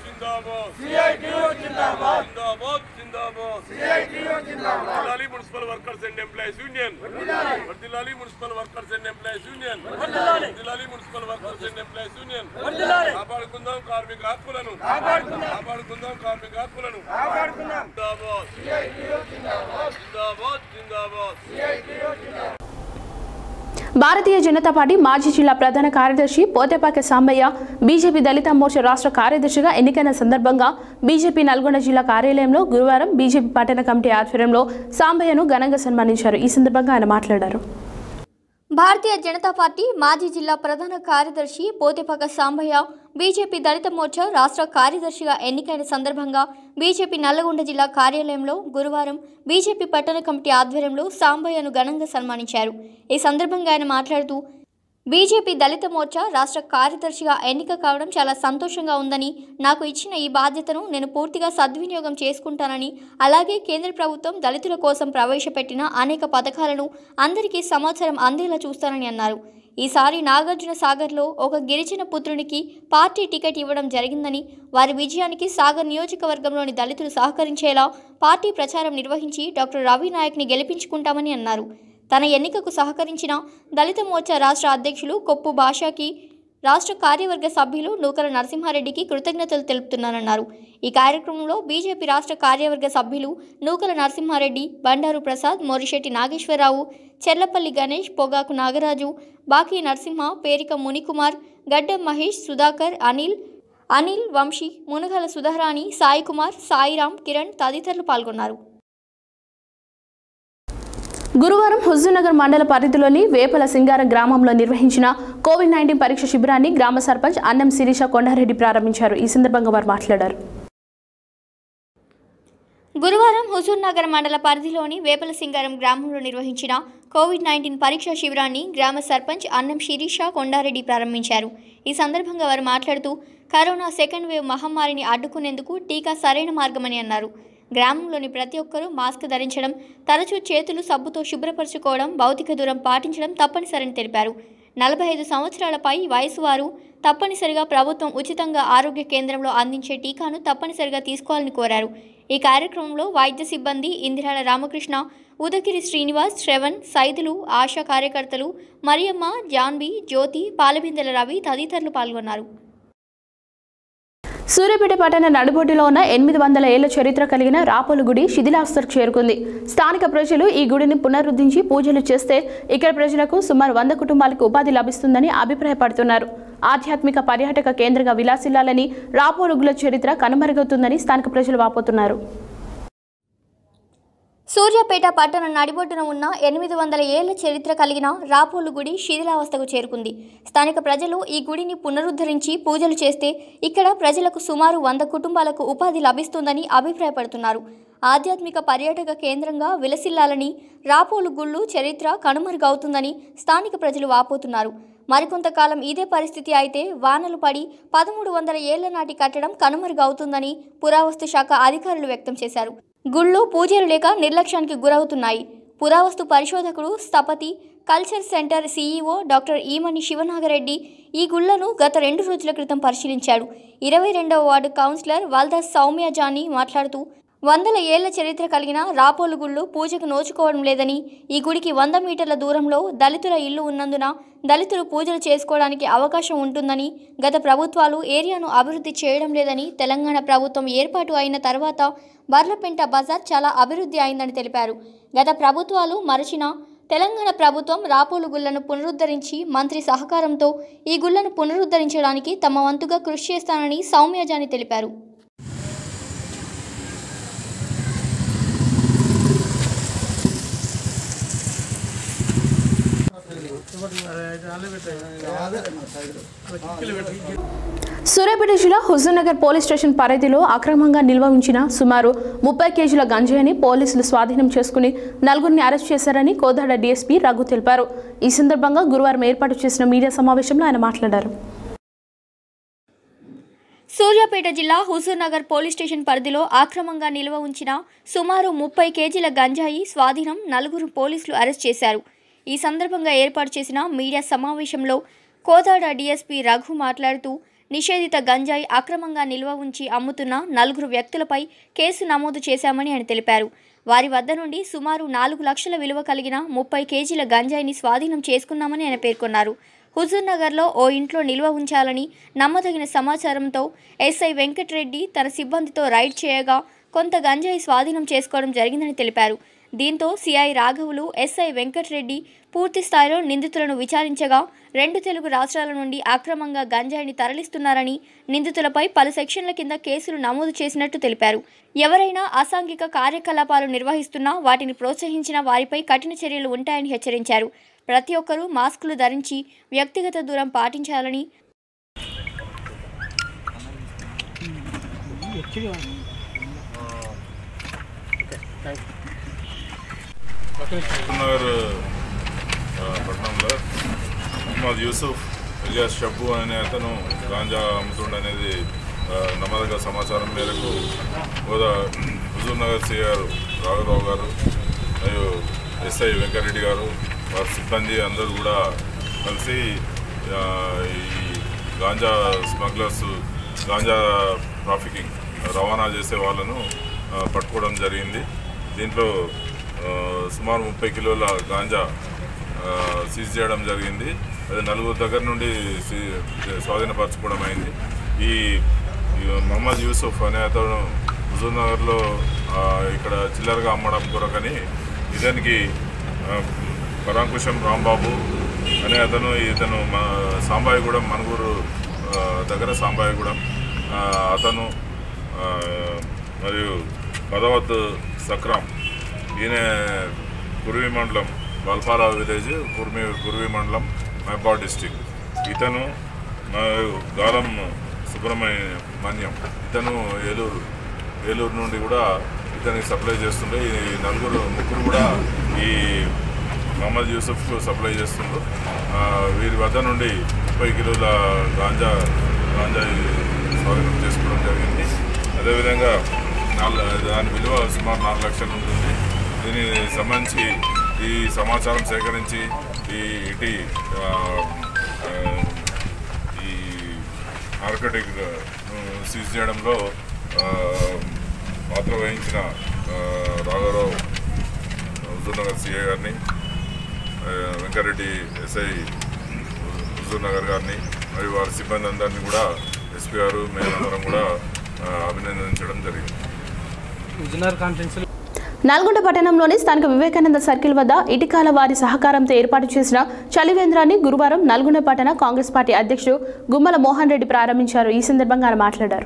జిందాబాద్ జిందాబాద్ జిందాబాద్ వర్ధిల్లాలి municipal workers and employees union వర్ధిల్లాలి municipal workers and employees union వర్ధిల్లాలి municipal workers and employees union కాపాడుకుందాం కార్మిక హక్కులను కాపాడుకుందాం కార్మిక హక్కులను జిందాబాద్ జిందాబాద్ జిందాబాద్ భారతీయ జనతా పార్టీ మాజీ జిల్లా ప్రధాన కార్యదర్శి పోతేపాక సాంబయ్య బీజేపీ దళిత మోర్చా రాష్ట్ర కార్యదర్శిగా ఎన్నికైన సందర్భంగా బీజేపీ నల్గొండ జిల్లా కార్యాలయంలో గురువారం బీజేపీ పట్టణ కమిటీ ఆధ్వర్యంలో సాంబయ్యను ఘనంగా సన్మానించారు ఈ సందర్భంగా ఆయన మాట్లాడారు భారతీయ జనతా పార్టీ మాజీ జిల్లా ప్రధాన కార్యదర్శి పోతేపాక సాంబయ్య బీజేపీ దళిత మోర్చా రాష్ట్ర కార్యదర్శిగా ఎన్నికైన సందర్భంగా బీజేపీ నల్లగొండ జిల్లా కార్యాలయంలో గురువారం బీజేపీ పట్టణ కమిటీ ఆధ్వర్యంలో సాంబయ్యను ఘనంగా సన్మానించారు ఈ సందర్భంగా ఆయన మాట్లాడుతూ బీజేపీ దళిత మోర్చా రాష్ట్ర కార్యదర్శిగా ఎన్నిక కావడం చాలా సంతోషంగా ఉందని నాకు ఇచ్చిన ఈ బాధ్యతను నేను పూర్తిగా సద్వినియోగం చేసుకుంటానని అలాగే కేంద్ర ప్రభుత్వం దళితుల కోసం ప్రవేశపెట్టిన అనేక పథకాలను అందరికీ సమాచారం అందేలా చూస్తానని అన్నారు ఈసారి నాగార్జున సాగర్లో ఒక గిరిజన పుత్రునికి పార్టీ టికెట్ ఇవ్వడం జరిగిందని వారి విజయానికి సాగర్ నియోజకవర్గంలోని దళితులు సహకరించేలా పార్టీ ప్రచారం నిర్వహించి డాక్టర్ రవి నాయక్ని గెలిపించుకుంటామని అన్నారు తన ఎన్నికకు సహకరించిన దళిత మోర్చా రాష్ట్ర అధ్యక్షులు కొప్పు భాషాకి రాష్ట్ర కార్యవర్గ సభ్యులు నూకల నరసింహారెడ్డికి కృతజ్ఞతలు తెలుపుతున్నానన్నారు ఈ కార్యక్రమంలో బీజేపీ రాష్ట్ర కార్యవర్గ సభ్యులు నూకల నరసింహారెడ్డి బండారు ప్రసాద్ మోరిశెట్టి నాగేశ్వరరావు చెర్లపల్లి గణేష్ పొగాకు నాగరాజు బాకీ నరసింహ పేరిక మునికుమార్ గడ్డం మహేష్ సుధాకర్ అనిల్ అనిల్ వంశీ మునగల సుధారాణి సాయి కుమార్ సాయిరామ్ కిరణ్ తదితరులు పాల్గొన్నారు గురువారం హుజూర్నగర్ మండల పరిధిలోని వేపల సింగారం గ్రామంలో నిర్వహించిన కోవిడ్ నైన్టీన్ పరీక్ష శిబిరాన్ని గ్రామ సర్పంచ్ అన్నం శిరీష కొండారెడ్డి ప్రారంభించారు ఈ సందర్భంగా వారు మాట్లాడారు గురువారం హుజూర్ నగర్ మండల పరిధిలోని వేపల సింగారం గ్రామంలో నిర్వహించిన కోవిడ్ నైన్టీన్ పరీక్షా శిబిరాన్ని గ్రామ సర్పంచ్ అన్నం శిరీష కొండారెడ్డి ప్రారంభించారు ఈ సందర్భంగా వారు మాట్లాడుతూ కరోనా సెకండ్ వేవ్ మహమ్మారిని అడ్డుకునేందుకు టీకా సరైన మార్గమని అన్నారు గ్రామంలోని ప్రతి ఒక్కరూ మాస్క్ ధరించడం తరచూ చేతులు సబ్బుతో శుభ్రపరచుకోవడం భౌతిక దూరం పాటించడం తప్పనిసరని తెలిపారు నలభై ఐదు సంవత్సరాలపై వయసు వారు తప్పనిసరిగా ప్రభుత్వం ఉచితంగా ఆరోగ్య కేంద్రంలో అందించే టీకాను తప్పనిసరిగా తీసుకోవాలని కోరారు ఈ కార్యక్రమంలో వైద్య సిబ్బంది ఇందిరాల రామకృష్ణ ఉదగిరి శ్రీనివాస్ శ్రవణ్ సైదులు ఆశా కార్యకర్తలు మరియమ్మ జాన్వి జ్యోతి పాలబిందెల రవి తదితరులు పాల్గొన్నారు సూర్యాపేట పట్టణ నడుబొడ్డులో ఉన్న ఎనిమిది వందల ఏళ్ల చరిత్ర కలిగిన రాపోలు గుడి శిథిలావస్థకు చేరుకుంది స్థానిక ప్రజలు ఈ గుడిని పునరుద్ధరించి పూజలు చేస్తే ఇక్కడ ప్రజలకు సుమారు వంద కుటుంబాలకు ఉపాధి లభిస్తుందని అభిప్రాయపడుతున్నారు ఆధ్యాత్మిక పర్యాటక కేంద్రంగా విలాసిల్లాలని రాపోలుగుల చరిత్ర కనుమరుగవుతుందని స్థానిక ప్రజలు వాపోతున్నారు సూర్యాపేట పట్టణ నడిబొడ్డున ఉన్న ఎనిమిది వందల ఏళ్ల చరిత్ర కలిగిన రాపోలు గుడి శిథిలావస్థకు చేరుకుంది స్థానిక ప్రజలు ఈ గుడిని పునరుద్ధరించి పూజలు చేస్తే ఇక్కడ ప్రజలకు సుమారు వంద కుటుంబాలకు ఉపాధి లభిస్తుందని అభిప్రాయపడుతున్నారు ఆధ్యాత్మిక పర్యాటక కేంద్రంగా విలసిల్లాలని రాపోలు గుళ్ళు చరిత్ర కనుమరుగవుతుందని స్థానిక ప్రజలు వాపోతున్నారు మరికొంతకాలం ఇదే పరిస్థితి అయితే వానలు పడి పదమూడు వందల ఏళ్ల నాటి కట్టడం కనుమరుగవుతుందని పురావస్తు శాఖ అధికారులు వ్యక్తం చేశారు గుళ్ళు పూజలు లేక నిర్లక్ష్యానికి గురవుతున్నాయి పురావస్తు పరిశోధకుడు Sthapati culture centre CEO doctor Emani Sivanagareddy ఈ గుళ్లను గత రెండు రోజుల క్రితం పరిశీలించాడు ఇరవై రెండవ వార్డు కౌన్సిలర్ వల్దాస్ సౌమ్య జానీ మాట్లాడుతూ వందల ఏళ్ల చరిత్ర కలిగిన రాపోలు గుళ్ళు పూజకు నోచుకోవడం లేదని ఈ గుడికి వంద మీటర్ల దూరంలో దళితుల ఇల్లు ఉన్నందున దళితులు పూజలు చేసుకోవడానికి అవకాశం ఉంటుందని గత ప్రభుత్వాలు ఏరియాను అభివృద్ధి చేయడం లేదని తెలంగాణ ప్రభుత్వం ఏర్పాటు అయిన తర్వాత బర్లపెంట బజార్ చాలా అభివృద్ధి అయిందని తెలిపారు గత ప్రభుత్వాలు మరచిన తెలంగాణ ప్రభుత్వం రాపోలు గుళ్లను పునరుద్ధరించి మంత్రి సహకారంతో ఈ గుళ్లను పునరుద్ధరించడానికి తమ వంతుగా కృషి చేస్తానని సౌమ్యజాని తెలిపారు సూర్యాపేట జిల్లా హుజూర్నగర్ పోలీస్ స్టేషన్ పరిధిలో అక్రమంగా నిల్వ ఉంచిన సుమారు ముప్పై కేజీల గంజాయిని పోలీసులు స్వాధీనం చేసుకుని నలుగురిని అరెస్ట్ చేశారని కోదాడ డీఎస్పీ రఘు తెలిపారు ఈ సందర్భంగా గురువారం ఏర్పాటు చేసిన మీడియా సమావేశంలో ఆయన మాట్లాడారు సూర్యాపేట జిల్లా హుజూర్నగర్ పోలీస్ స్టేషన్ పరిధిలో అక్రమంగా నిల్వ ఉంచిన సుమారు ముప్పై కేజీల గంజాయి స్వాధీనం నలుగురు పోలీసులు అరెస్ట్ చేశారు ఈ సందర్భంగా ఏర్పాటు చేసిన మీడియా సమావేశంలో కోదాడ డీఎస్పీ రఘు మాట్లాడుతూ నిషేధిత గంజాయి అక్రమంగా నిల్వ ఉంచి అమ్ముతున్న నలుగురు వ్యక్తులపై కేసు నమోదు చేశామని ఆయన తెలిపారు వారి వద్ద నుండి సుమారు నాలుగు లక్షల విలువ కలిగిన ముప్పై కేజీల గంజాయిని స్వాధీనం చేసుకున్నామని ఆయన పేర్కొన్నారు హుజూర్నగర్లో ఓ ఇంట్లో నిల్వ ఉంచాలని నమ్మదగిన సమాచారంతో ఎస్ఐ వెంకటరెడ్డి తన సిబ్బందితో రైడ్ చేయగా కొంత గంజాయి స్వాధీనం చేసుకోవడం జరిగిందని తెలిపారు దీంతో సిఐ రాఘవులు ఎస్ఐ వెంకటరెడ్డి పూర్తి స్థాయిలో నిందితులను విచారించగా రెండు తెలుగు రాష్ట్రాల నుండి అక్రమంగా గంజాయిని తరలిస్తున్నారని నిందితులపై పలు సెక్షన్ల కింద కేసులు నమోదు చేసినట్టు తెలిపారు ఎవరైనా అసాంఘిక కార్యకలాపాలు నిర్వహిస్తున్నా వాటిని ప్రోత్సహించిన వారిపై కఠిన చర్యలు ఉంటాయని హెచ్చరించారు ప్రతి ఒక్కరూ మాస్కులు ధరించి వ్యక్తిగత దూరం పాటించాలని నగర్ పట్టణంలో మహమ్మద్ యూసుఫ్ ఇలియాస్ షబ్బు అనే అతను గాంజా అమ్ముతుండనేది ఆ, నమ్మదగ్గ సమాచారం మేరకు గోదా హుజూర్ నగర్ సిఐ గారు రాఘరావు గారు మరియు ఎస్ఐ వెంకరెడ్డి గారు వారి సిబ్బంది అందరూ కూడా కలిసి ఆ, ఈ గాంజా స్మగ్లర్స్ గాంజా ట్రాఫికింగ్ రవాణా చేసే వాళ్ళను ఆ, పట్టుకోవడం జరిగింది దీంట్లో ఆ, సుమారు ముప్పై కిలోల గాంజా ఆ, సీజ్ చేయడం జరిగింది అది నలుగురు దగ్గర నుండి సీ- స్వాధీనపరచుకోవడం అయింది ఈ ఈ మహమ్మద్ యూసుఫ్ అనే అతను హుజూర్ నగర్లో ఆ, ఇక్కడ చిల్లరగా అమ్మడం కొరకని ఇతనికి ఆ, పరాంకుశం రాంబాబు అనే అతను ఇతను మా సాంబాయిగూడెం మనుగూరు ఆ, దగ్గర సాంబాయిగూడెం ఆ, అతను ఆ, మరియు పదవత్ సక్రాం ఈయన కుర్వి మండలం బల్పాల విలేజ్ కుర్మి కుర్వి మండలం మహబాద్ డిస్టిక్ ఇతను మరియు గాలం సుబ్రహ్మణ్యం ఇతను ఏలూరు ఏలూరు నుండి కూడా ఇతను ఇతనికి సప్లై చేస్తుండే ఈ నలుగురు ముగ్గురు కూడా ఈ మహమ్మద్ యూసుఫ్కు సప్లై చేస్తుండ్రు ఆ, వీరి వద్ద నుండి ముప్పై కిలోల గాంజా గాంజా స్వాధీనం చేసుకోవడం జరిగింది అదేవిధంగా నాలుగు దాని విలువ సుమారు నాలుగు లక్షలు ఉంటుంది దీనికి సంబంధించి ఈ సమాచారం సేకరించి ఈ ఇటీ ఆ, ఆ, ఈ నార్కటిక్ సీజ్ చేయడంలో ఆ, పాత్ర వహించిన ఆ, రాఘవరావు హుజూర్నగర్ సిఐ గారిని ఆ, వెంకరెడ్డి ఎస్ఐ హుజూర్నగర్ గారిని మరియు వారి సిబ్బంది అందరినీ కూడా ఎస్పీ గారు మేమందరం కూడా ఆ, అభినందించడం జరిగింది విజయనగర్ కాన్ఫరెన్స్ నల్గొండ పట్టణంలోని స్థానిక వివేకానంద సర్కిల్ వద్ద ఇటికాల వారి సహకారంతో ఏర్పాటు చేసిన చలివేంద్రాన్ని గురువారం నల్గొండ పట్టణ కాంగ్రెస్ పార్టీ అధ్యక్షుడు గుమ్మల మోహన్ రెడ్డి ప్రారంభించారు ఈ సందర్భంగా ఆయన మాట్లాడారు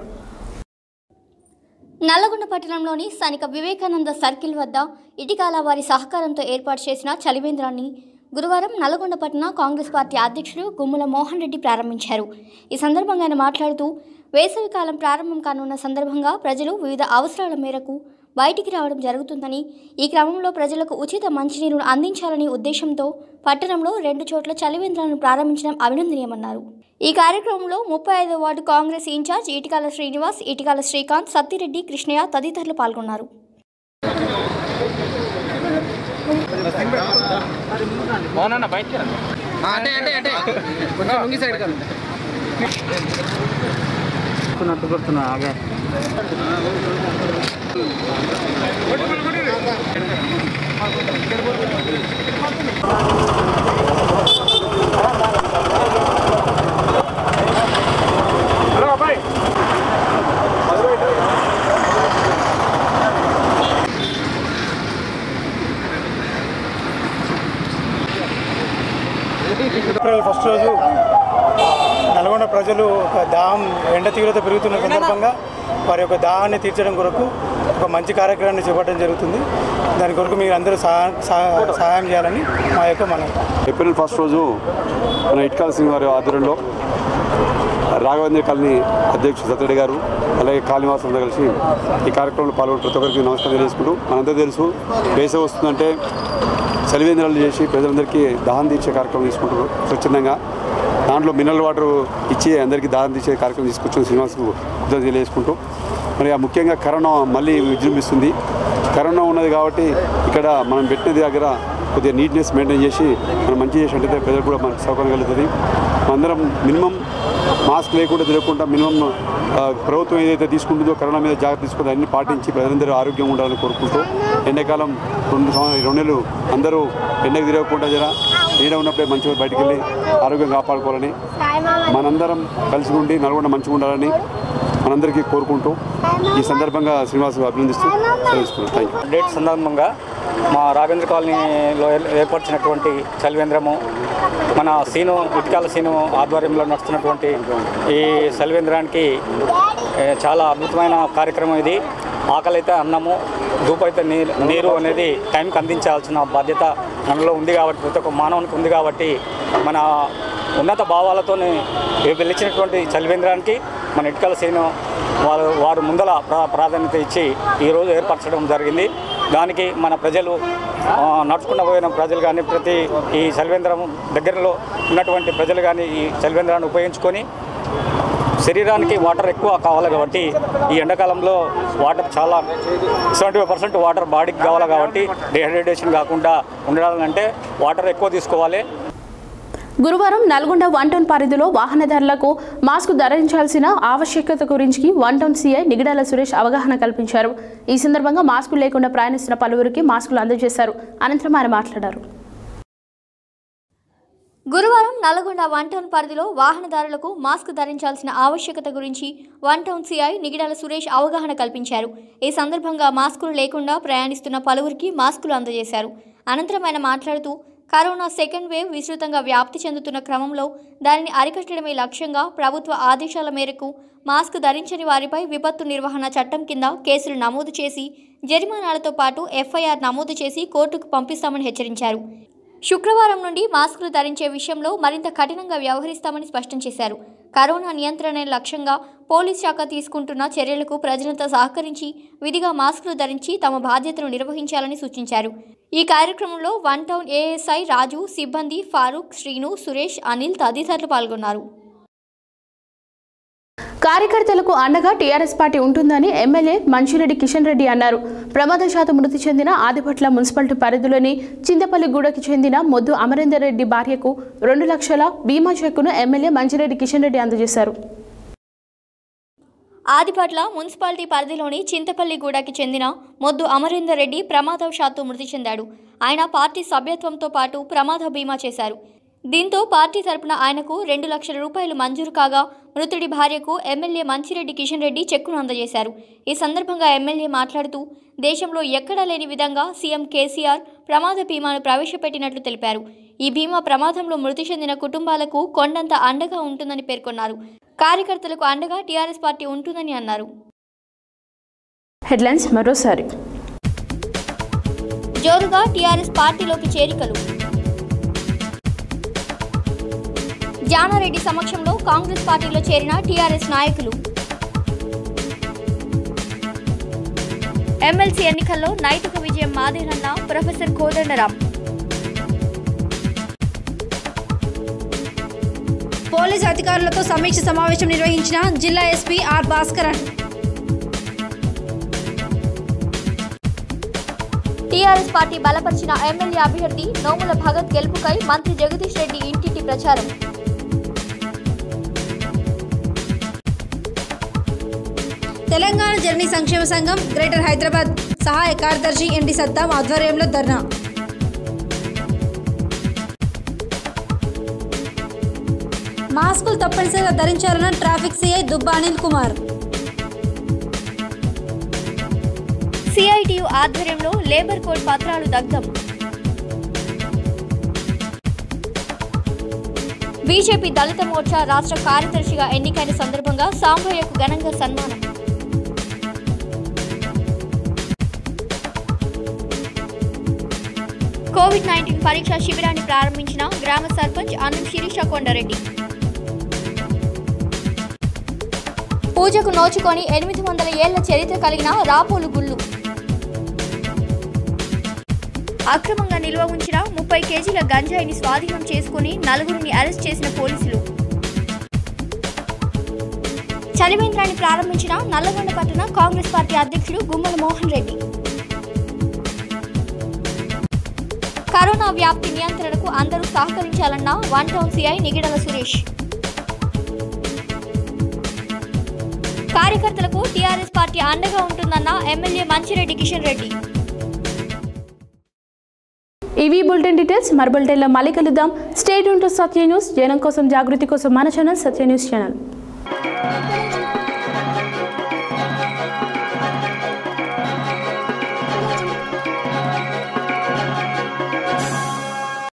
నల్లగొండ పట్టణంలోని స్థానిక వివేకానంద సర్కిల్ వద్ద ఇటికాల వారి సహకారంతో ఏర్పాటు చేసిన చలివేంద్రాన్ని గురువారం నల్లగొండ పట్టణ కాంగ్రెస్ పార్టీ అధ్యక్షుడు గుమ్ముల మోహన్ రెడ్డి ప్రారంభించారు ఈ సందర్భంగా ఆయన మాట్లాడుతూ వేసవికాలం ప్రారంభం కానున్న సందర్భంగా ప్రజలు వివిధ అవసరాల మేరకు బయటికి రావడం జరుగుతుందని ఈ క్రమంలో ప్రజలకు ఉచిత మంచినీరును అందించాలనే ఉద్దేశంతో పట్టణంలో రెండు చోట్ల చలివేంద్రాలను ప్రారంభించడం అభినందనీయమన్నారు ఈ కార్యక్రమంలో ముప్పై ఐదో ward Congress in charge Itikala Srinivas Itikala Srikanth Sattireddy Krishnaiah తదితరులు పాల్గొన్నారు అంటే అంటే అంటే కొంచెం లుంగి సైడ్ కదా కొడుతున్నా ఆగే ఏప్రిల్ ఫస్ట్ రోజు నల్గొండ ప్రజలు ఒక దాహం ఎండ తీవ్రత పెరుగుతున్న సందర్భంగా వారి యొక్క దాహాన్ని తీర్చడం కొరకు ఒక మంచి కార్యక్రమాన్ని చేపట్టడం జరుగుతుంది దాని కొరకు మీరు అందరూ సహా- సహా- సహాయం చేయాలని మా యొక్క మనం ఏప్రిల్ ఫస్ట్ రోజు మన ఇట్కాల సింగ్ గారి ఆధ్వర్యంలో రాఘవేంద్ర కాలనీ అధ్యక్షుడు సత్యరెడ్డి గారు అలాగే కాళీవాసులతో కలిసి ఈ కార్యక్రమంలో పాల్గొని ప్రతి ఒక్కరికి నమస్కారం తెలియజేసుకుంటూ మనందరూ తెలుసు వేసవి వస్తుందంటే చలివేంద్రాలు చేసి ప్రజలందరికీ దాహం తీర్చే కార్యక్రమం తీసుకుంటారు స్వచ్ఛందంగా దాంట్లో మినరల్ వాటర్ ఇచ్చి అందరికీ దాహం తీర్చే కార్యక్రమం తీసుకొచ్చిన శ్రీనివాస్కు కృతజ్ఞతలు తెలియజేసుకుంటూ మరి ఆ ముఖ్యంగా కరోనా మళ్ళీ విజృంభిస్తుంది కరోనా ఉన్నది కాబట్టి ఇక్కడ మనం పెట్టిన దగ్గర కొద్దిగా నీట్నెస్ మెయింటైన్ చేసి మనం మంచి చేసినట్టయితే ప్రజలకు కూడా మనకు సౌకర్యం కలుగుతుంది అందరం మినిమం మాస్క్ లేకుండా తిరగకుండా మినిమం ఆ, ప్రభుత్వం ఏదైతే తీసుకుంటుందో కరోనా మీద జాగ్రత్త తీసుకుందో అన్ని పాటించి ప్రజలందరూ ఆరోగ్యంగా ఉండాలని కోరుకుంటూ ఎండాకాలం రెండు సంవ- రెండు నెలలు అందరూ ఎండకు తిరగకుండా జర నీడ ఉన్నప్పుడే మంచిగా బయటికి వెళ్ళి ఆరోగ్యం కాపాడుకోవాలని మనందరం కలిసి ఉండి నల్గొండ మంచిగా ఉండాలని మనందరికీ కోరుకుంటూ ఈ సందర్భంగా శ్రీనివాస్ అభినందిస్తూ తెలుసుకున్నాను థ్యాంక్ యూ డేట్ సందర్భంగా మా రాఘవేంద్ర కాలనీలో ఏర్- ఏర్పరిచినటువంటి చలివేంద్రము మన సీను ఇటుకాల సీను ఆధ్వర్యంలో నడుస్తున్నటువంటి ఈ చలివేంద్రానికి ఏ, చాలా అద్భుతమైన కార్యక్రమం ఇది ఆకలి అయితే అన్నము ధూపు అయితే నీరు నీరు అనేది టైంకి అందించాల్సిన బాధ్యత మనలో ఉంది కాబట్టి ప్రతి ఒక్క మానవునికి ఉంది కాబట్టి మన ఉన్నత భావాలతోనే పిలిచినటువంటి చలివేంద్రానికి మన ఇటుకల సీను వారు వారు ముందల ప్రా- ప్రాధాన్యత ఇచ్చి ఈరోజు ఏర్పరచడం జరిగింది దానికి మన ప్రజలు ఆ, నడుచుకుంటూ పోయిన ప్రజలు కానీ ప్రతి ఈ చలివేంద్రం దగ్గరలో ఉన్నటువంటి ప్రజలు కానీ ఈ చలివేంద్రాన్ని ఉపయోగించుకొని శరీరానికి వాటర్ ఎక్కువ కావాలి కాబట్టి ఈ ఎండాకాలంలో వాటర్ చాలా సెవెంటీ ఫైవ్ పర్సెంట్ వాటర్ బాడీకి కావాలి కాబట్టి డిహైడ్రేషన్ కాకుండా ఉండాలంటే వాటర్ ఎక్కువ తీసుకోవాలి గురువారం నల్గొండ వన్ టౌన్ పరిధిలో వాహనదారులకు మాస్క్ ధరించాల్సిన ఆవశ్యకత గురించి one town CI Nigadala Suresh అవగాహన కల్పించారు ఈ సందర్భంగా మాస్కులు లేకుండా ప్రయాణిస్తున్న పలువురికి మాస్కులు అందజేశారు అనంతరం ఆయన మాట్లాడారు గురువారం నల్గొండ వన్ టౌన్ పరిధిలో వాహనదారులకు మాస్క్ ధరించాల్సిన ఆవశ్యకత గురించి one town CI Nigidala Suresh అవగాహన కల్పించారు ఈ సందర్భంగా మాస్కులు లేకుండా ప్రయాణిస్తున్న పలువురికి మాస్కులు అందజేశారు అనంతరం ఆయన మాట్లాడుతూ కరోనా సెకండ్ వేవ్ విస్తృతంగా వ్యాప్తి చెందుతున్న క్రమంలో దానిని అరికట్టడమే లక్ష్యంగా ప్రభుత్వ ఆదేశాల మేరకు మాస్క్ ధరించని వారిపై విపత్తు నిర్వహణ చట్టం కింద కేసులు నమోదు చేసి జరిమానాలతో పాటు ఎఫ్ఐఆర్ నమోదు చేసి కోర్టుకు పంపిస్తామని హెచ్చరించారు శుక్రవారం నుండి మాస్కులు ధరించే విషయంలో మరింత కఠినంగా వ్యవహరిస్తామని స్పష్టం చేశారు కరోనా నియంత్రణ లక్ష్యంగా పోలీస్ శాఖ తీసుకుంటున్న చర్యలకు ప్రజలంతా సహకరించి విధిగా మాస్కులు ధరించి తమ బాధ్యతను నిర్వహించాలని సూచించారు ఈ కార్యక్రమంలో వన్ టౌన్ ఏఎస్ఐ రాజు సిబ్బంది ఫారూక్ శ్రీను సురేష్ అనిల్ తదితరులు పాల్గొన్నారు కార్యకర్తలకు అండగా టీఆర్ఎస్ పార్టీ ఉంటుందని ఎమ్మెల్యే మంచిరెడ్డి కిషన్ రెడ్డి అన్నారు ప్రమాదశాతం మృతి చెందిన ఆదిపట్ల మున్సిపాలిటీ పరిధిలోని చింతపల్లిగూడకి చెందిన మొద్దు అమరేందర్ రెడ్డి భార్యకు రెండు లక్షల బీమా చెక్కును ఎమ్మెల్యే మంచిరెడ్డి కిషన్ రెడ్డి అందజేశారు ఆదిపట్ల మున్సిపాలిటీ పరిధిలోని చింతపల్లిగూడకి చెందిన మొద్దు అమరేందర్ రెడ్డి ప్రమాదవశాత్తు మృతి చెందాడు ఆయన పార్టీ సభ్యత్వంతో పాటు ప్రమాద బీమా చేశారు దీంతో పార్టీ తరపున ఆయనకు రెండు లక్షల రూపాయలు మంజూరు కాగా మృతుడి భార్యకు ఎమ్మెల్యే మంచిరెడ్డి కిషన్ రెడ్డి చెక్కును అందజేశారు ఈ సందర్భంగా ఎమ్మెల్యే మాట్లాడుతూ దేశంలో ఎక్కడా లేని విధంగా సీఎం కేసీఆర్ ప్రమాద బీమాను ప్రవేశపెట్టినట్లు తెలిపారు ఈ బీమా ప్రమాదంలో మృతి చెందిన కుటుంబాలకు కొండంత అండగా ఉంటుందని పేర్కొన్నారు కార్యకర్తలకు అండగా టీఆర్ఎస్ పార్టీ ఉంటుందని అన్నారు హెడ్లైన్స్ మరోసారి జోరుగా టీఆర్ఎస్ పార్టీలోకి చేరికలు జానారెడ్డి సమక్షంలో కాంగ్రెస్ పార్టీలో చేరిన టీఆర్ఎస్ నాయకులు ఎమ్మెల్సీ ఎన్నికల్లో నైతిక విజయం మాదేనన్న ప్రొఫెసర్ కోదండరాం పోలీసు అధికారులతో సమీక్ష సమావేశం నిర్వహించిన జిల్లా SP R Bhaskaran TRS party బలపరిచిన ఎమ్మెల్యే అభ్యర్థి నోముల భగత్ గెలుపుకై మంత్రి జగదీష్ రెడ్డి ఇంటింటి ప్రచారం తెలంగాణ జర్నీ సంక్షేమ సంఘం గ్రేటర్ హైదరాబాద్ సహాయ కార్యదర్శి ఎన్డి సద్దాం ఆధ్వర్యంలో ధర్నా మాస్కులు తప్పనిసరిగా ధరించాలన్న traffic CI Dubba Anil Kumar CITU ఆధ్వర్యంలో లేబర్ కోడ్ పత్రాలు దగ్ధం బీజేపీ దళిత మోర్చా రాష్ట్ర కార్యదర్శిగా ఎన్నికైన సందర్భంగా సాంబయ్యకు ఘనంగా సన్మానం కోవిడ్ నైన్టీన్ పరీక్షా శిబిరాన్ని ప్రారంభించిన గ్రామ సర్పంచ్ అన్నం శిరీష కొండారెడ్డి పూజకు నోచుకొని ఎనిమిది వందల ఏళ్ల చరిత్ర కలిగిన రాపోలు గుళ్ళు అక్రమంగా నిల్వ ఉంచిన ముప్పై కేజీల గంజాయిని స్వాధీనం చేసుకుని నలుగురిని అరెస్ట్ చేసిన పోలీసులు చలివేంద్రాన్ని ప్రారంభించిన నల్లగొండ పట్టణ కాంగ్రెస్ పార్టీ అధ్యక్షుడు గుమ్మల మోహన్ రెడ్డి కరోనా వ్యాప్తి నియంత్రణకు అందరూ సహకరించాలన్న one town CI Nigidala Suresh కార్యకర్తలకు టీఆర్ఎస్ పార్టీ అండగా ఉంటుందన్న ఎమ్మెల్యే మంచిరెడ్డి కిషన్ రెడ్డి ఇవి బులెటిన్ డీటెయిల్స్ మరి బులెటిన్లో మళ్ళీ కలుద్దాం స్టేట్ ఉంటూ సత్య న్యూస్ జనం కోసం జాగృతి కోసం మన ఛానల్ సత్య న్యూస్ ఛానల్